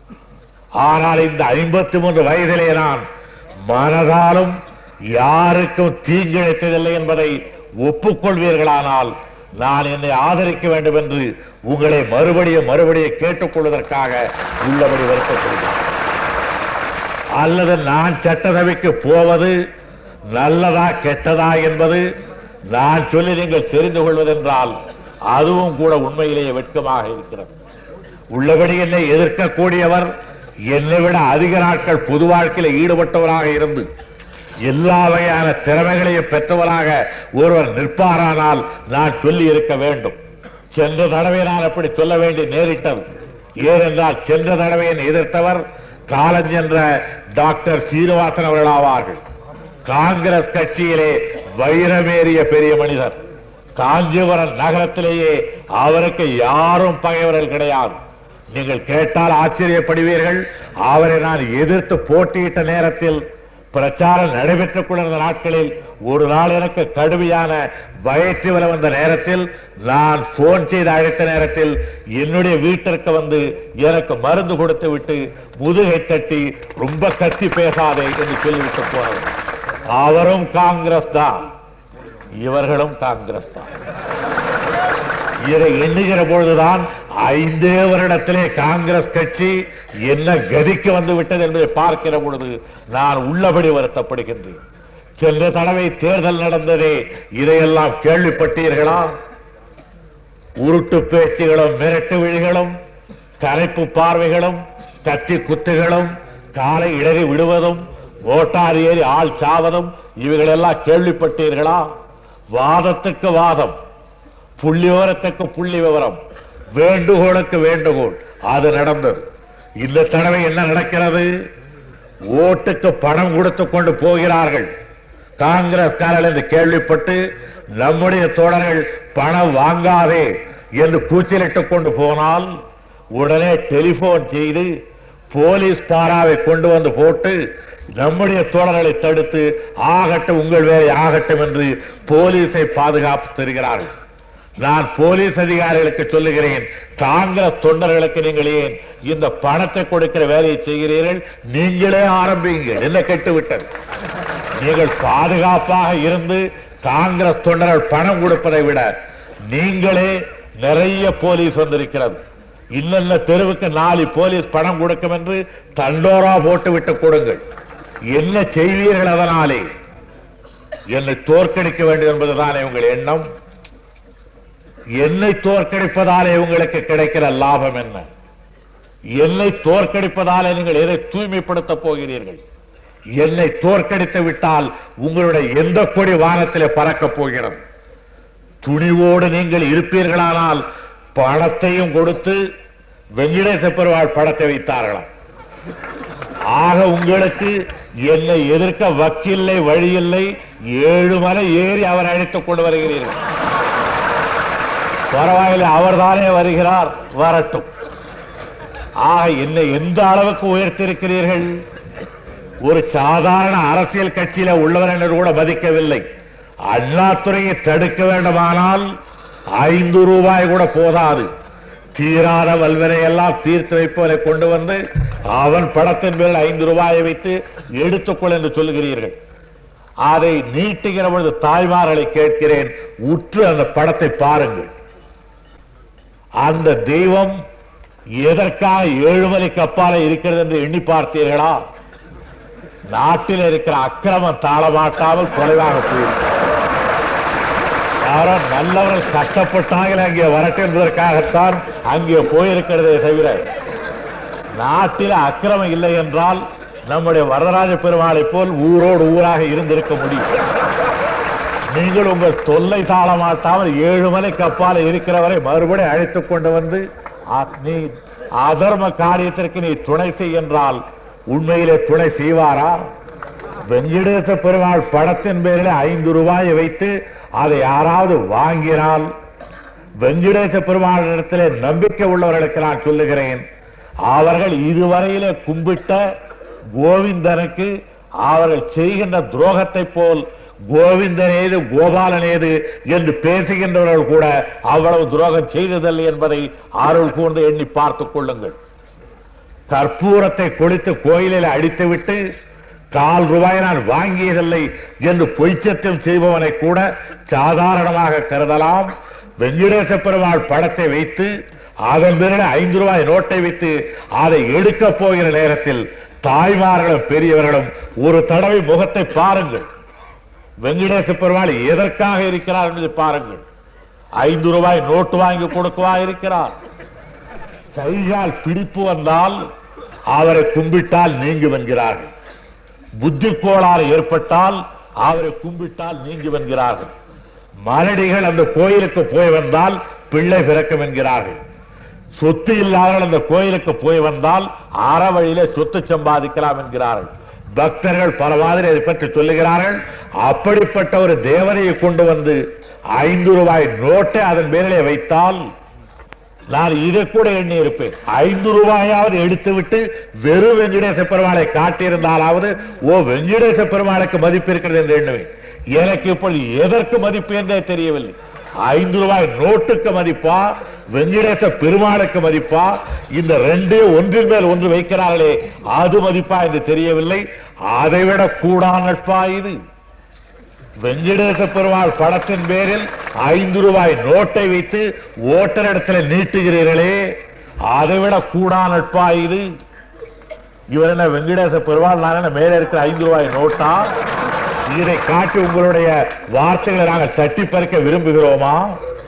ஆனால் இந்த ஐம்பத்தி மூன்று வயதிலே நான் மனதாலும் யாருக்கும் தீங்கிழைத்ததில்லை என்பதை ஒப்புக்கொள்வீர்களானால் நான் என்னை ஆதரிக்க வேண்டும் என்று உங்களை மறுபடியும் மறுபடியும் கேட்டுக்கொள்வதற்காக உள்ளபடி வருத்தப்படுகிறேன் அல்லது நான் சட்டசபைக்கு போவது நல்லதா கெட்டதா என்பது நான் சொல்லி நீங்கள் தெரிந்து கொள்வதென்றால் அதுவும் கூட உண்மையிலேயே வெட்கமாக இருக்கிறது உள்ளபடி என்னை எதிர்க்கக்கூடியவர் என்னை விட அதிக நாட்கள் பொது வாழ்க்கையில் ஈடுபட்டவராக இருந்து எல்லா வகையான திறமைகளையும் பெற்றவராக ஒருவர் நிற்பாரானால் நான் சொல்லி இருக்க வேண்டும் சென்ற தடவை நான் அப்படி சொல்ல வேண்டி நேரிட்டது ஏனென்றால் சென்ற தடவை என்னை எதிர்த்தவர் காலஞ்சென்ற டாக்டர் சீனிவாசன் அவர்கள் ஆவார்கள் காங்கிரஸ் கட்சியிலே வைரமேறிய பெரிய மனிதர் காஞ்சிபுரம் நகரத்திலேயே அவருக்கு யாரும் பகைவர்கள் கிடையாது நீங்கள் கேட்டால் ஆச்சரியப்படுவீர்கள் அவரை நான் எதிர்த்து போட்டியிட்ட நேரத்தில் பிரச்சாரம் நடைபெற்றுக் கொண்டிருந்த நாட்களில் ஒரு நாள் எனக்கு கடுமையான வயிற்று வர வந்த நேரத்தில் நான் போன் செய்து அழைத்த நேரத்தில் என்னுடைய வீட்டிற்கு வந்து எனக்கு மருந்து கொடுத்து விட்டு முதுகை தட்டி ரொம்ப கத்தி பேசாதே என்று சொல்லிவிட்டு போனவர் அவரும் காங்கிரஸ் தான் இவர்களும் காங்கிரஸ் தான் இதை எண்ணுகிற பொழுதுதான் ஐந்தே வருடத்திலே காங்கிரஸ் கட்சி என்ன கதிக்கு வந்து விட்டது என்பதை பார்க்கிற பொழுது நான் உள்ளபடி வருத்தப்படுகின்றேன் சென்ற தடவை தேர்தல் நடந்ததே இதையெல்லாம் கேள்விப்பட்டீர்களா உருட்டு பேச்சுகளும் மிரட்டு விழிகளும் கரைப்பு பார்வைகளும் கத்தி குத்துகளும் காலை இடறி விடுவதும் ஓட்டார் ஏறி ஆள் சாவதும் இவைகளெல்லாம் கேள்விப்பட்டீர்களா வாதத்துக்கு வாதம் புள்ளியோரத்துக்கு புள்ளி விவரம் வேண்டுகோளுக்கு வேண்டுகோள் அது நடந்தது இந்த தடவை என்ன நடக்கிறது ஓட்டுக்கு பணம் கொடுத்து கொண்டு போகிறார்கள் காங்கிரஸ்காரர்கள் என்று கேள்விப்பட்டு நம்முடைய தோழர்கள் பணம் வாங்காதே என்று கூச்சலிட்டுக் கொண்டு போனால் உடனே டெலிபோன் செய்து போலீஸ் பாராவை கொண்டு வந்து போட்டு நம்முடைய தோழர்களை தடுத்து ஆகட்டும் உங்கள் வேலை ஆகட்டும் என்று போலீஸை பாதுகாப்பு தருகிறார்கள் நான் போலீஸ் அதிகாரிகளுக்கு சொல்லுகிறேன் காங்கிரஸ் தொண்டர்களுக்கு நீங்கள் ஏன் இந்த பணத்தை கொடுக்கிற வேலையை செய்கிறீர்கள் நீங்களே ஆரம்பிங்க என்ன கெட்டுவிட்டது நீங்கள் பாதுகாப்பாக இருந்து காங்கிரஸ் தொண்டர்கள் பணம் கொடுப்பதை விட நீங்களே நிறைய போலீஸ் வந்திருக்கிறது இன்னென்ன தெருவுக்கு நாலு போலீஸ் பணம் கொடுக்கும் என்று தண்டோரா போட்டு விட்டு கொடுங்கள் என்ன செய்வீர்கள் அதனாலே என்னை தோற்கடிக்க வேண்டும் என்பதுதானே உங்கள் எண்ணம் என்னை தோற்கடிப்பதாலே உங்களுக்கு கிடைக்கிற லாபம் என்ன என்னை தோற்கடிப்பதாலே நீங்கள் எதை தூய்மைப்படுத்த போகிறீர்கள் என்னை தோற்கடித்து விட்டால் உங்களுடைய எந்த கொடி வானத்திலே பறக்கப் போகிறது துணிவோடு நீங்கள் இருப்பீர்களானால் பணத்தையும் கொடுத்து வெங்கடேச பெருமாள் படத்தை வைத்தார்களாம் ஆக உங்களுக்கு என்னை எதிர்க்க வக்கில்லை வழியில்லை ஏழு மலை ஏறி அவர் அழைத்துக் கொண்டு வருகிறீர்கள் பரவாயில்லை அவர்தானே வருகிறார் வரட்டும் ஆக என்னை எந்த அளவுக்கு உயர்த்திருக்கிறீர்கள் ஒரு சாதாரண அரசியல் கட்சியில உள்ளவர் என்று கூட மதிக்கவில்லை அண்ணாதுறையை தடுக்க வேண்டுமானால் ஐந்து ரூபாய் கூட போதாது தீராத வல்வரை எல்லாம் தீர்த்து வைப்பவரை கொண்டு வந்து அவன் படத்தின் மேல் ஐந்து ரூபாயை வைத்து எடுத்துக்கொள் என்று சொல்லுகிறீர்கள் அதை நீட்டுகிற பொழுது தாய்மார்களை கேட்கிறேன் உற்று அந்த படத்தை பாருங்கள் அந்த தெய்வம் எதற்காக ஏழுமலைக்கு அப்பால இருக்கிறது என்று எண்ணி பார்த்தீர்களா நாட்டில் இருக்கிற அக்கிரமம் தாளமாட்டாமல் தொலைவாக போயிருக்கிறது யாரோ நல்லவர்கள் கஷ்டப்பட்டார்கள் அங்கே வரட்டும் என்பதற்காகத்தான் அங்கே போயிருக்கிறதே தவிர நாட்டில் அக்கிரமம் இல்லை என்றால் நம்முடைய வரதராஜ பெருமாளை போல் ஊரோடு ஊராக இருந்திருக்க முடியும் நீங்கள் உங்கள் தொல்லை தாளமாட்டாமல் ஏழு மலைக்கு அப்பால இருக்கிறவரை மறுபடியும் அழைத்துக் கொண்டு வந்து அ- நீ அதர்ம காரியத்திற்கு நீ துணை செய் என்றால் உண்மையிலே துணை செய்வாரா வெங்கடேச பெருமாள் படத்தின் பேரில் ஐந்து ரூபாயை வைத்து அதை யாராவது வாங்கினால் வெங்கடேச பெருமாளிடத்திலே நம்பிக்கை உள்ளவர்களுக்கு நான் சொல்லுகிறேன் அவர்கள் இதுவரையிலே கும்பிட்ட கோவிந்தனுக்கு அவர்கள் செய்கின்ற துரோகத்தை போல் கோவிந்தனேது கோபாலனேது என்று பேசுகின்றவர்கள் கூட அவ்வளவு துரோகம் செய்ததில்லை என்பதை அருள் கூர்ந்து எண்ணி பார்த்துக் கொள்ளுங்கள் கற்பூரத்தை கொளித்து கோயிலில் அடித்துவிட்டு கால் ரூபாய் நான் வாங்கியதில்லை என்று பொய்ச்சத்தியம் செய்பவனை கூட சாதாரணமாக கருதலாம் வெங்கடேச பெருமாள் படத்தை வைத்து அதன் பிறகு ஐந்து ரூபாய் நோட்டை வைத்து அதை எடுக்க போகிற நேரத்தில் தாய்மார்களும் பெரியவர்களும் ஒரு தடவை முகத்தை பாருங்கள் வெங்கடேச பெருமாள் எதற்காக இருக்கிறார் என்பதை பாருங்கள் ஐந்து ரூபாய் நோட்டு வாங்கி கொடுக்கவா இருக்கிறார் கைகால் பிடிப்பு வந்தால் அவரை கும்பிட்டால் நீங்கும் என்கிறார்கள் புத்தி கோளாறு ஏற்பட்டால் அவரை கும்பிட்டால் நீங்கும் என்கிறார்கள் மலடிகள் அந்த கோயிலுக்கு போய் வந்தால் பிள்ளை பிறக்கும் என்கிறார்கள் சொத்து இல்லாதவர்கள் அந்த கோயிலுக்கு போய் வந்தால் அற வழியிலே சொத்து சம்பாதிக்கலாம் என்கிறார்கள் பக்தர்கள் பல மாதிரி அதை பற்றி சொல்லுகிறார்கள் அப்படிப்பட்ட ஒரு தேவதையை கொண்டு வந்து ஐந்து ரூபாய் நோட்டை அதன் பேரிலே வைத்தால் நான் இதை கூட எண்ணி இருப்பேன் ஐந்து ரூபாயாவது எடுத்துவிட்டு வெறும் வெங்கடேச பெருமாளை காட்டியிருந்தாலாவது ஓ வெங்கடேச பெருமாளுக்கு மதிப்பு இருக்கிறது என்று எண்ணுவேன் எனக்கு இப்பொழுது எதற்கு மதிப்பு என்றே தெரியவில்லை ஐந்து ரூபாய் நோட்டுக்கு மதிப்பா வெங்கடேச பெருமாளுக்கு மதிப்பா இந்த ரெண்டே ஒன்றின் மேல் ஒன்று வைக்கிறார்களே அது மதிப்பா என்று தெரியவில்லை அதைவிட கூடா நட்பா இது வெங்கடேச பெருமாள் படத்தின் பேரில் ஐந்து ரூபாய் நோட்டை வைத்து ஓட்டர் இடத்துல நீட்டுகிறீர்களே அதைவிட கூடா நட்பா இது இவர் என்ன வெங்கடேச பெருமாள் நான் என்ன மேலே இருக்கிற ஐந்து ரூபாய் நோட்டா இதை காட்டி உங்களுடைய வார்த்தைகளை நாங்கள் தட்டி பறிக்க விரும்புகிறோமா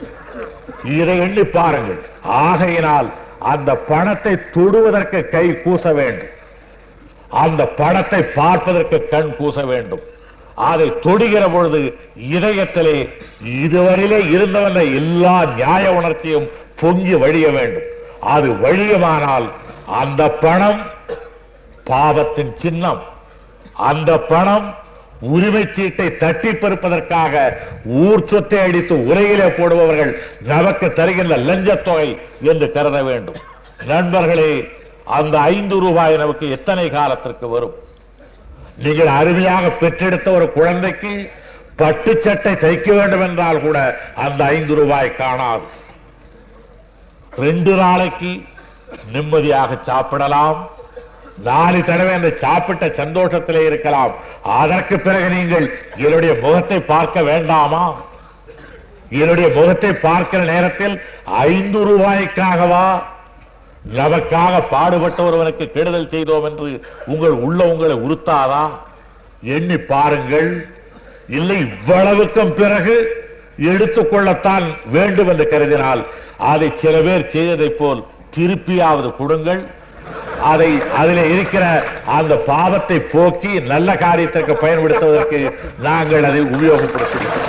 இதை எண்ணி பாருங்கள் ஆகையினால் அந்த பணத்தை தொடுவதற்கு கை கூச வேண்டும் அந்த படத்தை பார்ப்பதற்கு கண் கூச வேண்டும் அதை தொடுகிற பொழுது இதயத்திலே இதுவரையிலே இருந்தவன எல்லா நியாய உணர்ச்சியும் பொங்கி வழிய வேண்டும் அது வழியுமானால் அந்த பணம் பாவத்தின் சின்னம் அந்த பணம் உரிமை சீட்டை தட்டி பறிப்பதற்காக ஊர் சொத்தை அடித்து உரையிலே போடுபவர்கள் நமக்கு தருகின்ற லஞ்சத் தொகை என்று கருத வேண்டும் நண்பர்களே அந்த ஐந்து ரூபாய் நமக்கு எத்தனை காலத்திற்கு வரும் நீங்கள் அருமையாக பெற்றெடுத்த ஒரு குழந்தைக்கு பட்டு சட்டை தைக்க வேண்டும் என்றால் கூட அந்த ஐந்து ரூபாய் காணாது ரெண்டு நாளைக்கு நிம்மதியாக சாப்பிடலாம் நாலு தடவை அந்த சாப்பிட்ட சந்தோஷத்திலே இருக்கலாம் அதற்கு பிறகு நீங்கள் என்னுடைய முகத்தை பார்க்க வேண்டாமா என்னுடைய முகத்தை பார்க்கிற நேரத்தில் ஐந்து ரூபாய்க்காகவா நமக்காக பாடுபட்ட ஒருவனுக்கு கெடுதல் செய்தோம் என்று உங்கள் உள்ள உங்களை உறுத்தாதா எண்ணி பாருங்கள் இல்லை இவ்வளவுக்கும் பிறகு எடுத்துக்கொள்ளத்தான் வேண்டும் என்று கருதினால் அதை சில பேர் செய்ததைப் போல் திருப்பியாவது கொடுங்கள் அதை அதில் இருக்கிற அந்த பாவத்தை போக்கி நல்ல காரியத்திற்கு பயன்படுத்துவதற்கு நாங்கள் அதை உபயோகப்படுத்துகிறோம்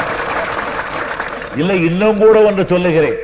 இல்லை இன்னும் கூட ஒன்று சொல்லுகிறேன்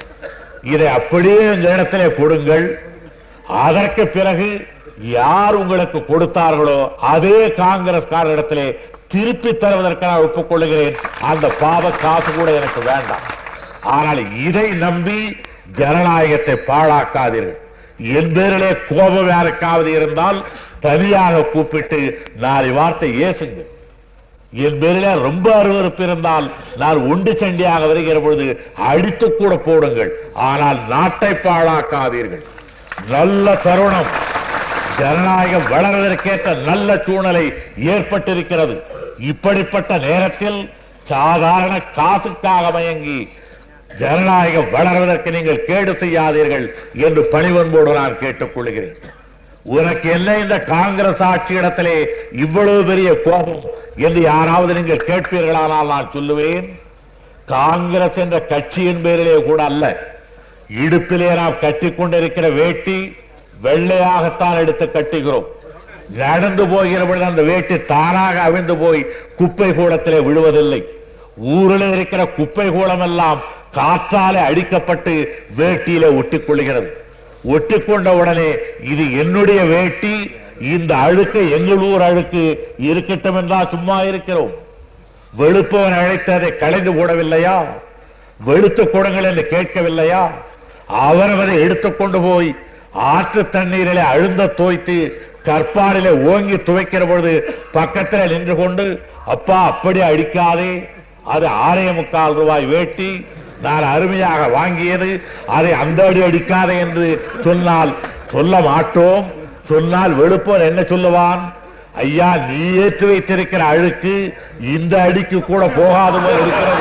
இதை அப்படியே இந்த இடத்திலே கொடுங்கள் அதற்கு பிறகு யார் உங்களுக்கு கொடுத்தார்களோ அதே காங்கிரஸ்காரரிடத்திலே திருப்பி தருவதற்கு நான் ஒப்புக்கொள்ளுகிறேன் அந்த பாவ காசு கூட எனக்கு வேண்டாம் ஆனால் இதை நம்பி ஜனநாயகத்தை பாழாக்காதீர்கள் என் பேரிலே கோபம் யாருக்காவது இருந்தால் தனியாக கூப்பிட்டு நாலு வார்த்தை ஏசுங்கள் என் பேரிலே ரொம்ப அருவருப்பு இருந்தால் நான் உண்டு சண்டியாக வருகிற பொழுது அடித்து கூட போடுங்கள் ஆனால் நாட்டை பாழாக்காதீர்கள் நல்ல தருணம் ஜனநாயகம் வளர்வதற்கேற்ற நல்ல சூழ்நிலை ஏற்பட்டிருக்கிறது இப்படிப்பட்ட நேரத்தில் சாதாரண காசுக்காக மயங்கி ஜனநாயகம் வளர்வதற்கு நீங்கள் கேடு செய்யாதீர்கள் என்று பணிவன்போடு நான் கேட்டுக்கொள்கிறேன் உனக்கு என்ன இந்த காங்கிரஸ் ஆட்சி இடத்திலே இவ்வளவு பெரிய கோபம் என்று யாராவது நீங்கள் கேட்பீர்களானால் நான் சொல்லுவேன் காங்கிரஸ் என்ற கட்சியின் பேரிலே கூட அல்ல இடுப்பிலே நாம் கட்டிக் கொண்டிருக்கிற வேட்டி வெள்ளையாகத்தான் எடுத்து கட்டுகிறோம் நடந்து போகிற பொழுது அந்த வேட்டி தானாக அவிழ்ந்து போய் குப்பை கூடத்திலே விழுவதில்லை ஊரில் இருக்கிற குப்பை கூடம் எல்லாம் காற்றாலே அடிக்கப்பட்டு வேட்டியிலே ஒட்டிக் கொள்கிறது ஒட்டிக்கொண்ட உடனே இது என்னுடைய வேட்டி இந்த அழுக்கு எங்கள் ஊர் அழுக்கு இருக்கட்டும் என்றால் சும்மா இருக்கிறோம் வெளுப்பவன் அழைத்து அதை களைந்து போடவில்லையா வெளுத்து கொடுங்கள் என்று கேட்கவில்லையா அவரவரை எடுத்துக்கொண்டு போய் ஆற்று தண்ணீரிலே அழுந்த தோய்த்து கற்பாரிலே ஓங்கி துவைக்கிற பொழுது பக்கத்தில் நின்று கொண்டு அப்பா அப்படி அடிக்காதே அது ஆறே முக்கால் ரூபாய் வேட்டி நான் அருமையாக வாங்கியது அதை அந்த அடி அடிக்காதே என்று சொன்னால் சொல்ல மாட்டோம் சொன்னால் வெளுப்போன் என்ன சொல்லுவான் ஐயா நீ ஏற்றி வைத்திருக்கிற அழுக்கு இந்த அடிக்கு கூட போகாது போல இருக்கிறது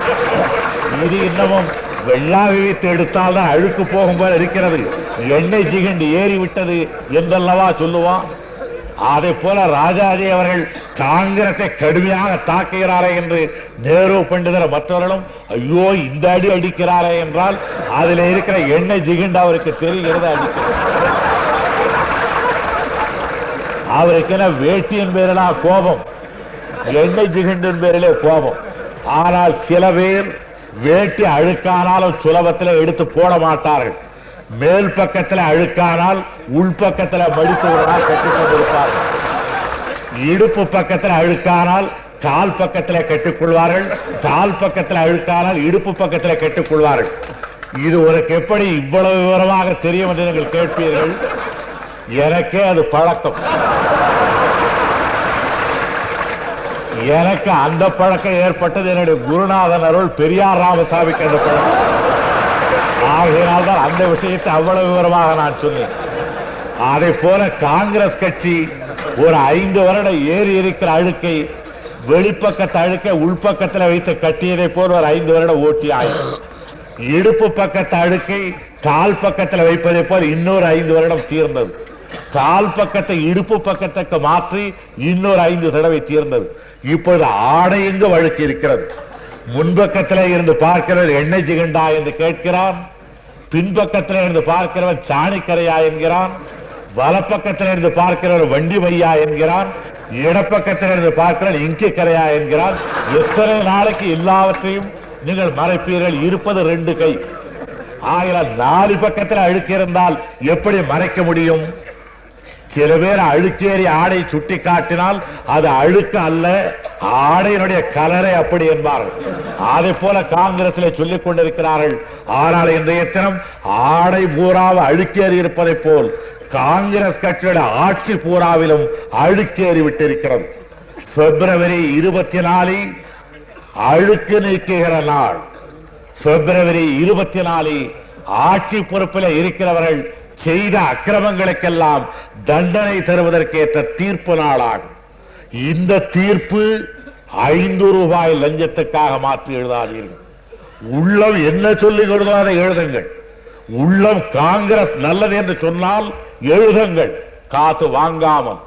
இது இன்னமும் வெள்ளாவி வைத்து எடுத்தால் தான் அழுக்கு போகும் போல இருக்கிறது எண்ணெய் ஜிகண்டு ஏறி விட்டது என்றல்லவா சொல்லுவான் அதை போல ராஜாஜி அவர்கள் காங்கிரத்தை கடுமையாக தாக்குகிறாரே என்று நேரு பண்டிதர் மற்றவர்களும் ஐயோ இந்த அடி அடிக்கிறாரே என்றால் அதில் இருக்கிற எண்ணெய் ஜிகண்டு அவருக்கு தெரிகிறது அடிக்கிறது அவருக்கு என்ன வேட்டியின் பேரிலா கோபம் எண்ணெய் ஜிகண்டின் பேரிலே கோபம் ஆனால் சில பேர் வேட்டி அழுக்கானாலும் சுலபத்தில் எடுத்து போட மாட்டார்கள் மேல் பக்கத்தில் அழுக்கானால் உள்பக்கத்தில் மடித்து ஒரு நாள் கட்டிக் கொண்டிருப்பார்கள் இடுப்பு பக்கத்தில் அழுக்கானால் கால் பக்கத்தில் கட்டிக்கொள்வார்கள் கால் பக்கத்தில் அழுக்கானால் இடுப்பு பக்கத்தில் கட்டிக்கொள்வார்கள் இது உனக்கு எப்படி இவ்வளவு விவரமாக தெரியும் என்று நீங்கள் கேட்பீர்கள் எனக்கே அது பழக்கம் எனக்கு அந்த பழக்கம் ஏற்பட்டது என்னுடைய குருநாதன் அருள் பெரியார் ராமசாமிக்கு அந்த பழக்கம் ஆகையினால் தான் அந்த விஷயத்தை அவ்வளவு விவரமாக நான் சொன்னேன் அதை போல காங்கிரஸ் கட்சி ஒரு ஐந்து வருடம் ஏறி இருக்கிற அழுக்கை வெளிப்பக்கத்து அழுக்கை உள்பக்கத்தில் வைத்து கட்டியதை போல் ஒரு ஐந்து வருடம் ஓட்டி ஆயிடும் இடுப்பு பக்கத்து அழுக்கை கால் பக்கத்தில் வைப்பதை போல் இன்னொரு ஐந்து வருடம் தீர்ந்தது கால் பக்கத்தை இடுப்பு பக்கத்துக்கு மாற்றி இன்னொரு ஐந்து தடவை தீர்ந்தது இப்பொழுது ஆடை எங்கு வழுக்கி இருக்கிறது முன்பக்கத்திலே இருந்து பார்க்கிறவர் எண்ணெய் ஜிகண்டா என்று கேட்கிறான் பின்பக்கத்திலே இருந்து பார்க்கிறவன் சாணிக்கரையா என்கிறான் வலப்பக்கத்திலே இருந்து பார்க்கிறவர் வண்டி மையா என்கிறான் இடப்பக்கத்திலே இருந்து பார்க்கிறவன் இங்கி கரையா என்கிறான் எத்தனை நாளைக்கு எல்லாவற்றையும் நீங்கள் மறைப்பீர்கள் இருப்பது ரெண்டு கை ஆகினால் நாலு பக்கத்தில் அழுக்கு இருந்தால் எப்படி மறைக்க முடியும் சில பேர் அழுக்கேறி ஆடை சுட்டி காட்டினால் அது அழுக்கு அல்ல ஆடையினுடைய கலரை அப்படி என்பார்கள் அதை போல காங்கிரசிலே சொல்லிக் கொண்டிருக்கிறார்கள் ஆனால் இன்றைய தினம் ஆடை பூராவை அழுக்கேறி இருப்பதைப் போல் காங்கிரஸ் கட்சியோட ஆட்சி பூராவிலும் அழுக்கேறி விட்டிருக்கிறது பிப்ரவரி இருபத்தி நாலு அழுக்கு நீக்குகிற நாள் பிப்ரவரி இருபத்தி நாலு ஆட்சி பொறுப்பில் இருக்கிறவர்கள் செய்த அக்கிரமங்களுக்கெல்லாம் தண்டனை தருவதற்கேற்ற தீர்ப்பு நாளாகும் இந்த தீர்ப்பு ஐந்து ரூபாய் லஞ்சத்துக்காக மாற்றி எழுதாதீர்கள் உள்ளம் என்ன சொல்லுகிறதோ அதை எழுதுங்கள் உள்ளம் காங்கிரஸ் நல்லது என்று சொன்னால் எழுதுங்கள் காசு வாங்காமல்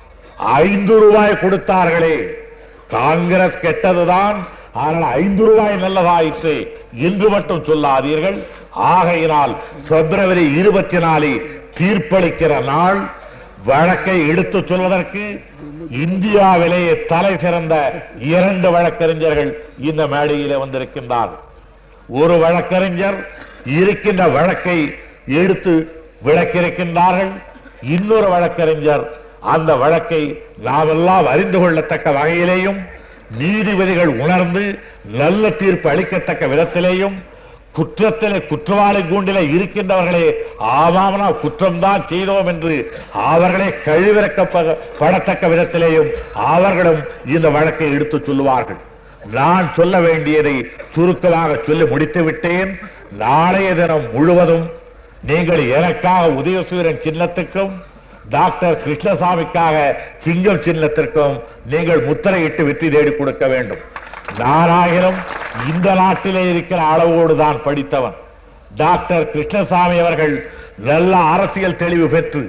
ஐந்து ரூபாய் கொடுத்தார்களே காங்கிரஸ் கெட்டதுதான் ஆனால் ஐந்து ரூபாய் நல்லதாயிற்று என்று மட்டும் சொல்லாதீர்கள் ஆகையினால் பிப்ரவரி இருபத்தி நாலு தீர்ப்பளிக்கிற நாள் வழக்கை எடுத்துச் சொல்வதற்கு இந்தியாவிலேயே தலை சிறந்த இரண்டு வழக்கறிஞர்கள் இந்த மேடையிலே வந்திருக்கின்றார்கள் ஒரு வழக்கறிஞர் இருக்கின்ற வழக்கை எடுத்து விளக்கியிருக்கின்றார்கள் இன்னொரு வழக்கறிஞர் அந்த வழக்கை நாமெல்லாம் அறிந்து கொள்ளத்தக்க வகையிலேயும் நீதிபதிகள் உணர்ந்து நல்ல தீர்ப்பு அளிக்கத்தக்க விதத்திலேயும் குற்றத்திலே குற்றவாளி கூண்டிலே இருக்கின்றவர்களே ஆமாமனா குற்றம்தான் செய்தோம் என்று அவர்களே கழிவிறக்கப்படத்தக்க விதத்திலேயும் அவர்களும் இந்த வழக்கை எடுத்துச் சொல்லுவார்கள் நான் சொல்ல வேண்டியதை சுருக்கமாக சொல்லி முடித்து விட்டேன் நாளைய தினம் முழுவதும் நீங்கள் எனக்காக உதயசூரன் சின்னத்துக்கும் டாக்டர் கிருஷ்ணசாமிக்காக சிங்கம் சின்னத்திற்கும் நீங்கள் முத்திரையிட்டு வெற்றி தேடி கொடுக்க வேண்டும் நானாயிரம் இந்த நாட்டிலே இருக்கிற அளவோடு தான் படித்தவன் டாக்டர் கிருஷ்ணசாமி அவர்கள் நல்ல அரசியல் தெளிவு பெற்று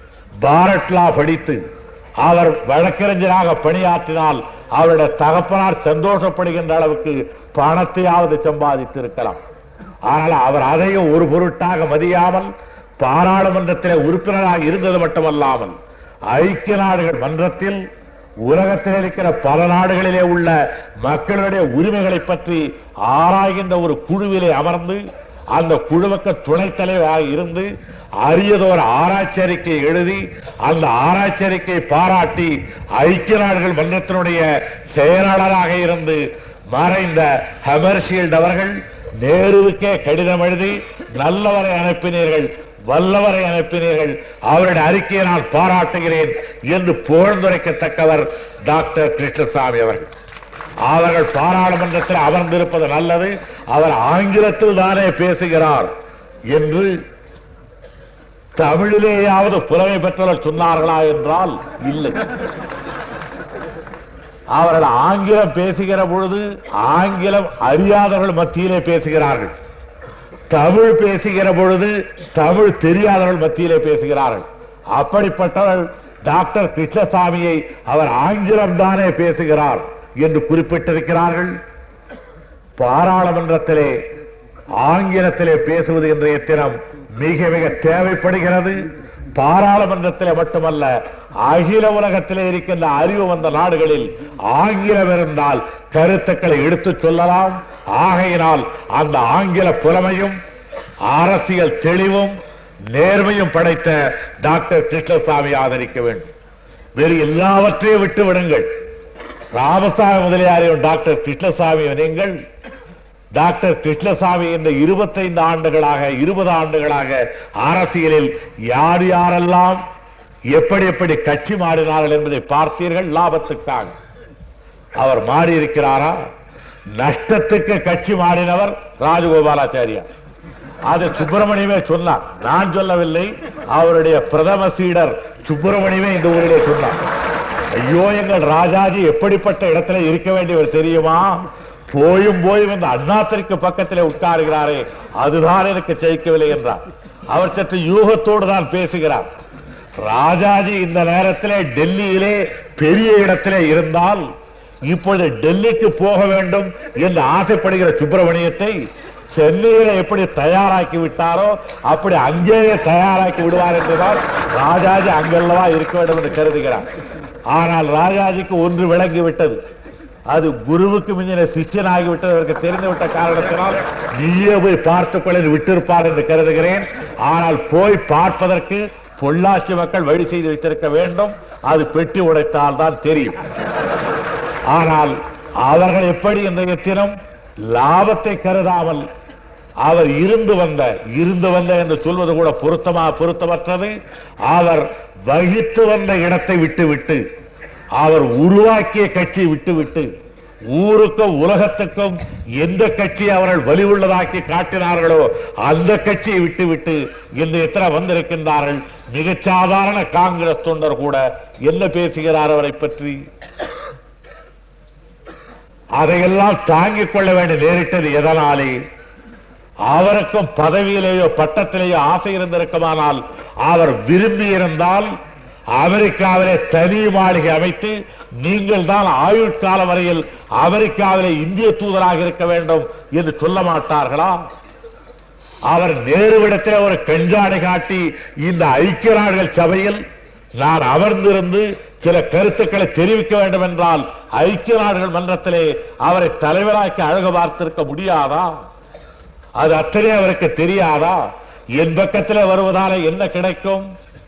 பாரட்லா படித்து அவர் வழக்கறிஞராக பணியாற்றினால் அவருடைய தகப்பனார் சந்தோஷப்படுகின்ற அளவுக்கு பணத்தையாவது சம்பாதித்திருக்கலாம் ஆனால் அவர் அதையும் ஒரு பொருட்டாக மதியாமல் பாராளுமன்றத்திலே உறுப்பினராக இருந்தது மட்டுமல்லாமல் ஐக்கிய நாடுகள் மன்றத்தில் உலகத்தில் இருக்கிற பல நாடுகளிலே உள்ள மக்களுடைய உரிமைகளை பற்றி ஆராய்கின்ற ஒரு குழுவிலே அமர்ந்து அந்த குழுவுக்கு துணைத் தலைவராக இருந்து அரியதோர் ஆராய்ச்சி அறிக்கை எழுதி அந்த ஆராய்ச்சி அறிக்கை பாராட்டி ஐக்கிய நாடுகள் மன்றத்தினுடைய செயலாளராக இருந்து மறைந்த ஹெமர்ஷீல்ட் அவர்கள் நேருவுக்கே கடிதம் எழுதி நல்லவரை அனுப்பினீர்கள் வல்லவரை அனுப்பினீர்கள் அவருடைய அறிக்கையை நான் பாராட்டுகிறேன் என்று புகழ்ந்துரைக்கத்தக்கவர் டாக்டர் கிருஷ்ணசாமி அவர்கள் அவர்கள் பாராளுமன்றத்தில் அமர்ந்திருப்பது நல்லது அவர் ஆங்கிலத்தில் தானே பேசுகிறார் என்று தமிழிலேயாவது புலமை பெற்றவர் சொன்னார்களா என்றால் இல்லை அவர்கள் ஆங்கிலம் பேசுகிற பொழுது ஆங்கிலம் அறியாதவர்கள் மத்தியிலே பேசுகிறார்கள் தமிழ் பேசுகிற பொழுது தமிழ் தெரியாதவர்கள் மத்தியிலே பேசுகிறார்கள் அப்படிப்பட்டவர்கள் டாக்டர் கிருஷ்ணசாமியை அவர் ஆங்கிலம் தானே பேசுகிறார் என்று குறிப்பிட்டிருக்கிறார்கள் பாராளுமன்றத்திலே ஆங்கிலத்திலே பேசுவது இன்றைய தினம் மிக மிக தேவைப்படுகிறது பாராளுமன்றத்திலே மட்டுமல்ல அகில உலகத்திலே இருக்கின்ற அறிவு வந்த நாடுகளில் ஆங்கிலம் இருந்தால் கருத்துக்களை எடுத்துச் சொல்லலாம் ஆகையினால் அந்த ஆங்கில புலமையும் அரசியல் தெளிவும் நேர்மையும் படைத்த டாக்டர் கிருஷ்ணசாமி ஆதரிக்க வேண்டும் வேறு எல்லாவற்றையும் விட்டு விடுங்கள் ராமசாமி முதலியாரையும் டாக்டர் கிருஷ்ணசாமியும் நீங்கள் டாக்டர் கிருஷ்ணசாமி இந்த இருபத்தைந்து ஆண்டுகளாக இருபது ஆண்டுகளாக அரசியலில் யார் யாரெல்லாம் எப்படி எப்படி கட்சி மாறினார்கள் என்பதை பார்த்தீர்கள் லாபத்துக்காக அவர் மாறி இருக்கிறாரா நஷ்டத்துக்கு கட்சி மாறினவர் ராஜகோபாலாச்சாரியா அது சுப்பிரமணியமே சொன்னார் நான் சொல்லவில்லை அவருடைய பிரதம சீடர் சுப்பிரமணியமே இந்த ஊரிலே சொன்னார் ஐயோ எங்கள் ராஜாஜி எப்படிப்பட்ட இடத்துல இருக்க வேண்டியவர் தெரியுமா போயும் போயும் இந்த அண்ணாத்திற்கு பக்கத்திலே உட்காருகிறாரே அதுதான் எனக்கு ஜெயிக்கவில்லை என்றார் அவர் சற்று யூகத்தோடு தான் பேசுகிறார் ராஜாஜி இந்த நேரத்திலே டெல்லியிலே பெரிய இடத்திலே இருந்தால் இப்பொழுது டெல்லிக்கு போக வேண்டும் என்று ஆசைப்படுகிற சுப்பிரமணியத்தை சென்னையில எப்படி தயாராக்கி விட்டாரோ அப்படி அங்கேயே தயாராக்கி விடுவார் என்றுதான் ராஜாஜி அங்கல்லவா இருக்க வேண்டும் என்று கருதுகிறார் ஆனால் ராஜாஜிக்கு ஒன்று விளங்கி விட்டது அது குருவுக்கு மிஞ்சின சிஷ்யனாகி விட்டது அவருக்கு தெரிந்து விட்ட காரணத்தினால் நீயே போய் பார்த்துக் கொள்ள விட்டிருப்பார் என்று கருதுகிறேன் ஆனால் போய் பார்ப்பதற்கு பொள்ளாச்சி மக்கள் வழி செய்து வைத்திருக்க வேண்டும் அது பெட்டி உடைத்தால் தான் தெரியும் ஆனால் அவர்கள் எப்படி இன்றைய தினம் லாபத்தை கருதாமல் அவர் இருந்து வந்த இருந்து வந்த என்று சொல்வது கூட பொருத்தமா பொருத்தமற்றது அவர் வகித்து வந்த இடத்தை விட்டுவிட்டு அவர் உருவாக்கிய கட்சியை விட்டுவிட்டு ஊருக்கும் உலகத்துக்கும் எந்த கட்சி அவர்கள் வலி உள்ளதாக்கி காட்டினார்களோ அந்த கட்சியை விட்டுவிட்டு இன்று எத்தனை வந்திருக்கின்றார்கள் மிகச் சாதாரண காங்கிரஸ் தொண்டர் கூட என்ன பேசுகிறார் அவரை பற்றி அதையெல்லாம் தாங்கிக் கொள்ள வேண்டி நேரிட்டது எதனாலே அவருக்கும் பதவியிலேயோ பட்டத்திலேயோ ஆசை இருந்திருக்குமானால் அவர் விரும்பி இருந்தால் அமெரிக்காவிலே தனி மாளிகை அமைத்து நீங்கள் தான் ஆயுட்காலம் வரையில் அமெரிக்காவிலே இந்திய தூதராக இருக்க வேண்டும் என்று சொல்ல மாட்டார்களா அவர் நேருவிடத்திலே ஒரு கஞ்சாடை காட்டி இந்த ஐக்கிய நாடுகள் சபையில் நான் அமர்ந்திருந்து சில கருத்துக்களை தெரிவிக்க வேண்டும் என்றால் ஐக்கிய நாடுகள் மன்றத்திலே அவரை தலைவராக்கி அழகு பார்த்திருக்க முடியாதா அது அத்தனை அவருக்கு தெரியாதா என் பக்கத்தில் வருவதால என்ன கிடைக்கும்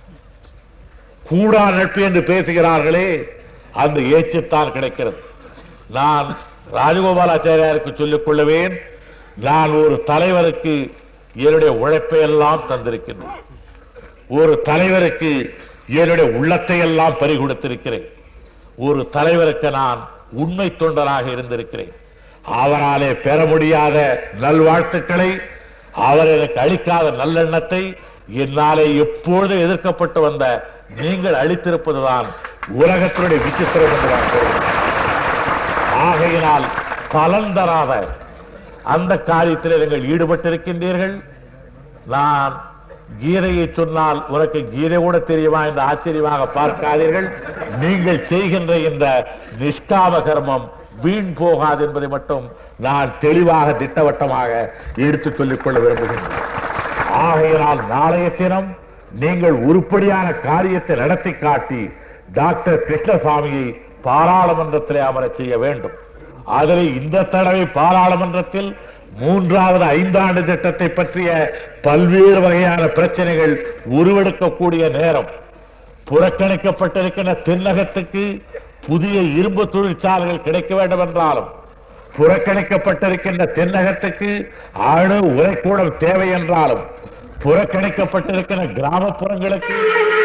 கூடா நட்பு என்று பேசுகிறார்களே அந்த ஏச்சுத்தான் கிடைக்கிறது நான் ராஜகோபாலாச்சாரியாருக்கு சொல்லிக் கொள்ளுவேன் நான் ஒரு தலைவருக்கு என்னுடைய உழைப்பை எல்லாம் தந்திருக்கின்றேன் ஒரு தலைவருக்கு என்னுடைய உள்ளத்தை எல்லாம் பறிகொடுத்திருக்கிறேன் ஒரு தலைவருக்கு நான் உண்மை தொண்டராக இருந்திருக்கிறேன் அவராலே பெற முடியாத நல்வாழ்த்துக்களை அவர் எனக்கு அளிக்காத நல்லெண்ணத்தை என்னாலே எப்பொழுதும் எதிர்க்கப்பட்டு வந்த நீங்கள் அளித்திருப்பதுதான் உலகத்தினுடைய விசித்திரம் என்று நான் கூறுகிறேன். ஆகையினால் பலன் தராத அந்த காரியத்தில் நீங்கள் ஈடுபட்டிருக்கின்றீர்கள் நான் கீதையை சொன்னால் உனக்கு கீதை கூட தெரியுமா என்று ஆச்சரியமாக பார்க்காதீர்கள் நீங்கள் செய்கின்ற இந்த நிஷ்காம கர்மம் வீண் போகாது என்பதை மட்டும் நான் தெளிவாக திட்டவட்டமாக எடுத்து சொல்லிக் கொள்ள விரும்புகின்றேன் ஆகையினால் நாளைய தினம் நீங்கள் உருப்படியான காரியத்தை நடத்தி காட்டி டாக்டர் கிருஷ்ணசாமியை பாராளுமன்றத்திலே அமரச் செய்ய வேண்டும் அதில் இந்த தடவை பாராளுமன்றத்தில் மூன்றாவது ஐந்தாண்டு திட்டத்தை பற்றிய பல்வேறு வகையான பிரச்சனைகள் உருவெடுக்கக்கூடிய நேரம் புறக்கணிக்கப்பட்டிருக்கின்ற தென்னகத்துக்கு புதிய இரும்பு தொழிற்சாலைகள் கிடைக்க வேண்டும் என்றாலும் புறக்கணிக்கப்பட்டிருக்கின்ற தென்னகத்துக்கு அணு உரைக்கூடம் தேவை என்றாலும் புறக்கணிக்கப்பட்டிருக்கின்ற கிராமப்புறங்களுக்கு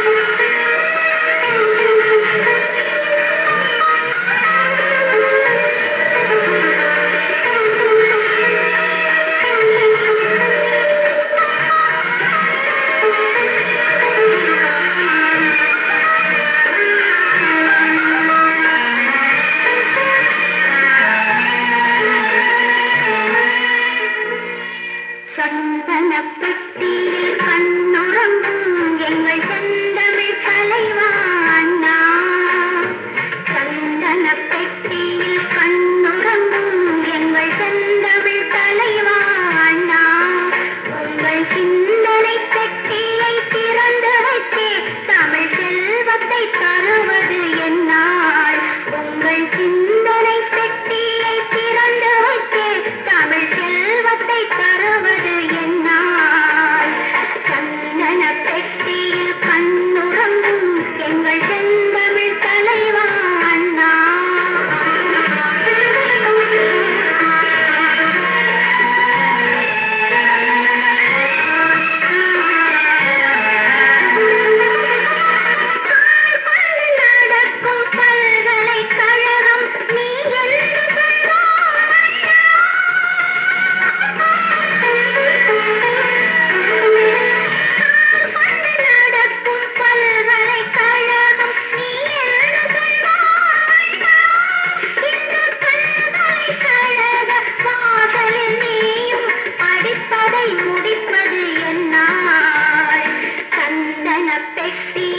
சந்தனப் பெட்டியில் கண்ணுறங்கும் எங்கள் செந்தமிழ் தலைவா அண்ணா. சந்தனப் பெட்டியில் கண்ணுறங்கும் எங்கள் செந்தமிழ் தலைவா அண்ணா. உங்கள் சிந்தனை பெட்டியை திறந்து வைத்தே தமிழ் செல்வத்தை தருவது என்னால் உங்கள் சிந்தனை பெட்டியை திறந்து வைத்தே தமிழ் செல்வத்தை தருவது என்னால் சந்தன பெட்டியில் கண்ணுறங்கும் எங்கள் செந்தமிழ் தலைவா அண்ணா கொண்டு நடக்கும் பல்கலைக்கழகம் நீ என்று சொல்வோம் அண்ணா. கொண்டு நடக்கும் பல்கலைக்கழகம் நீ என்று சொல்வோம் அண்ணா. இந்த பல்கலைக்கழக வாசலில் நீயும் அடிப்படை முடிப்பது என்னால் சந்தன பெட்டி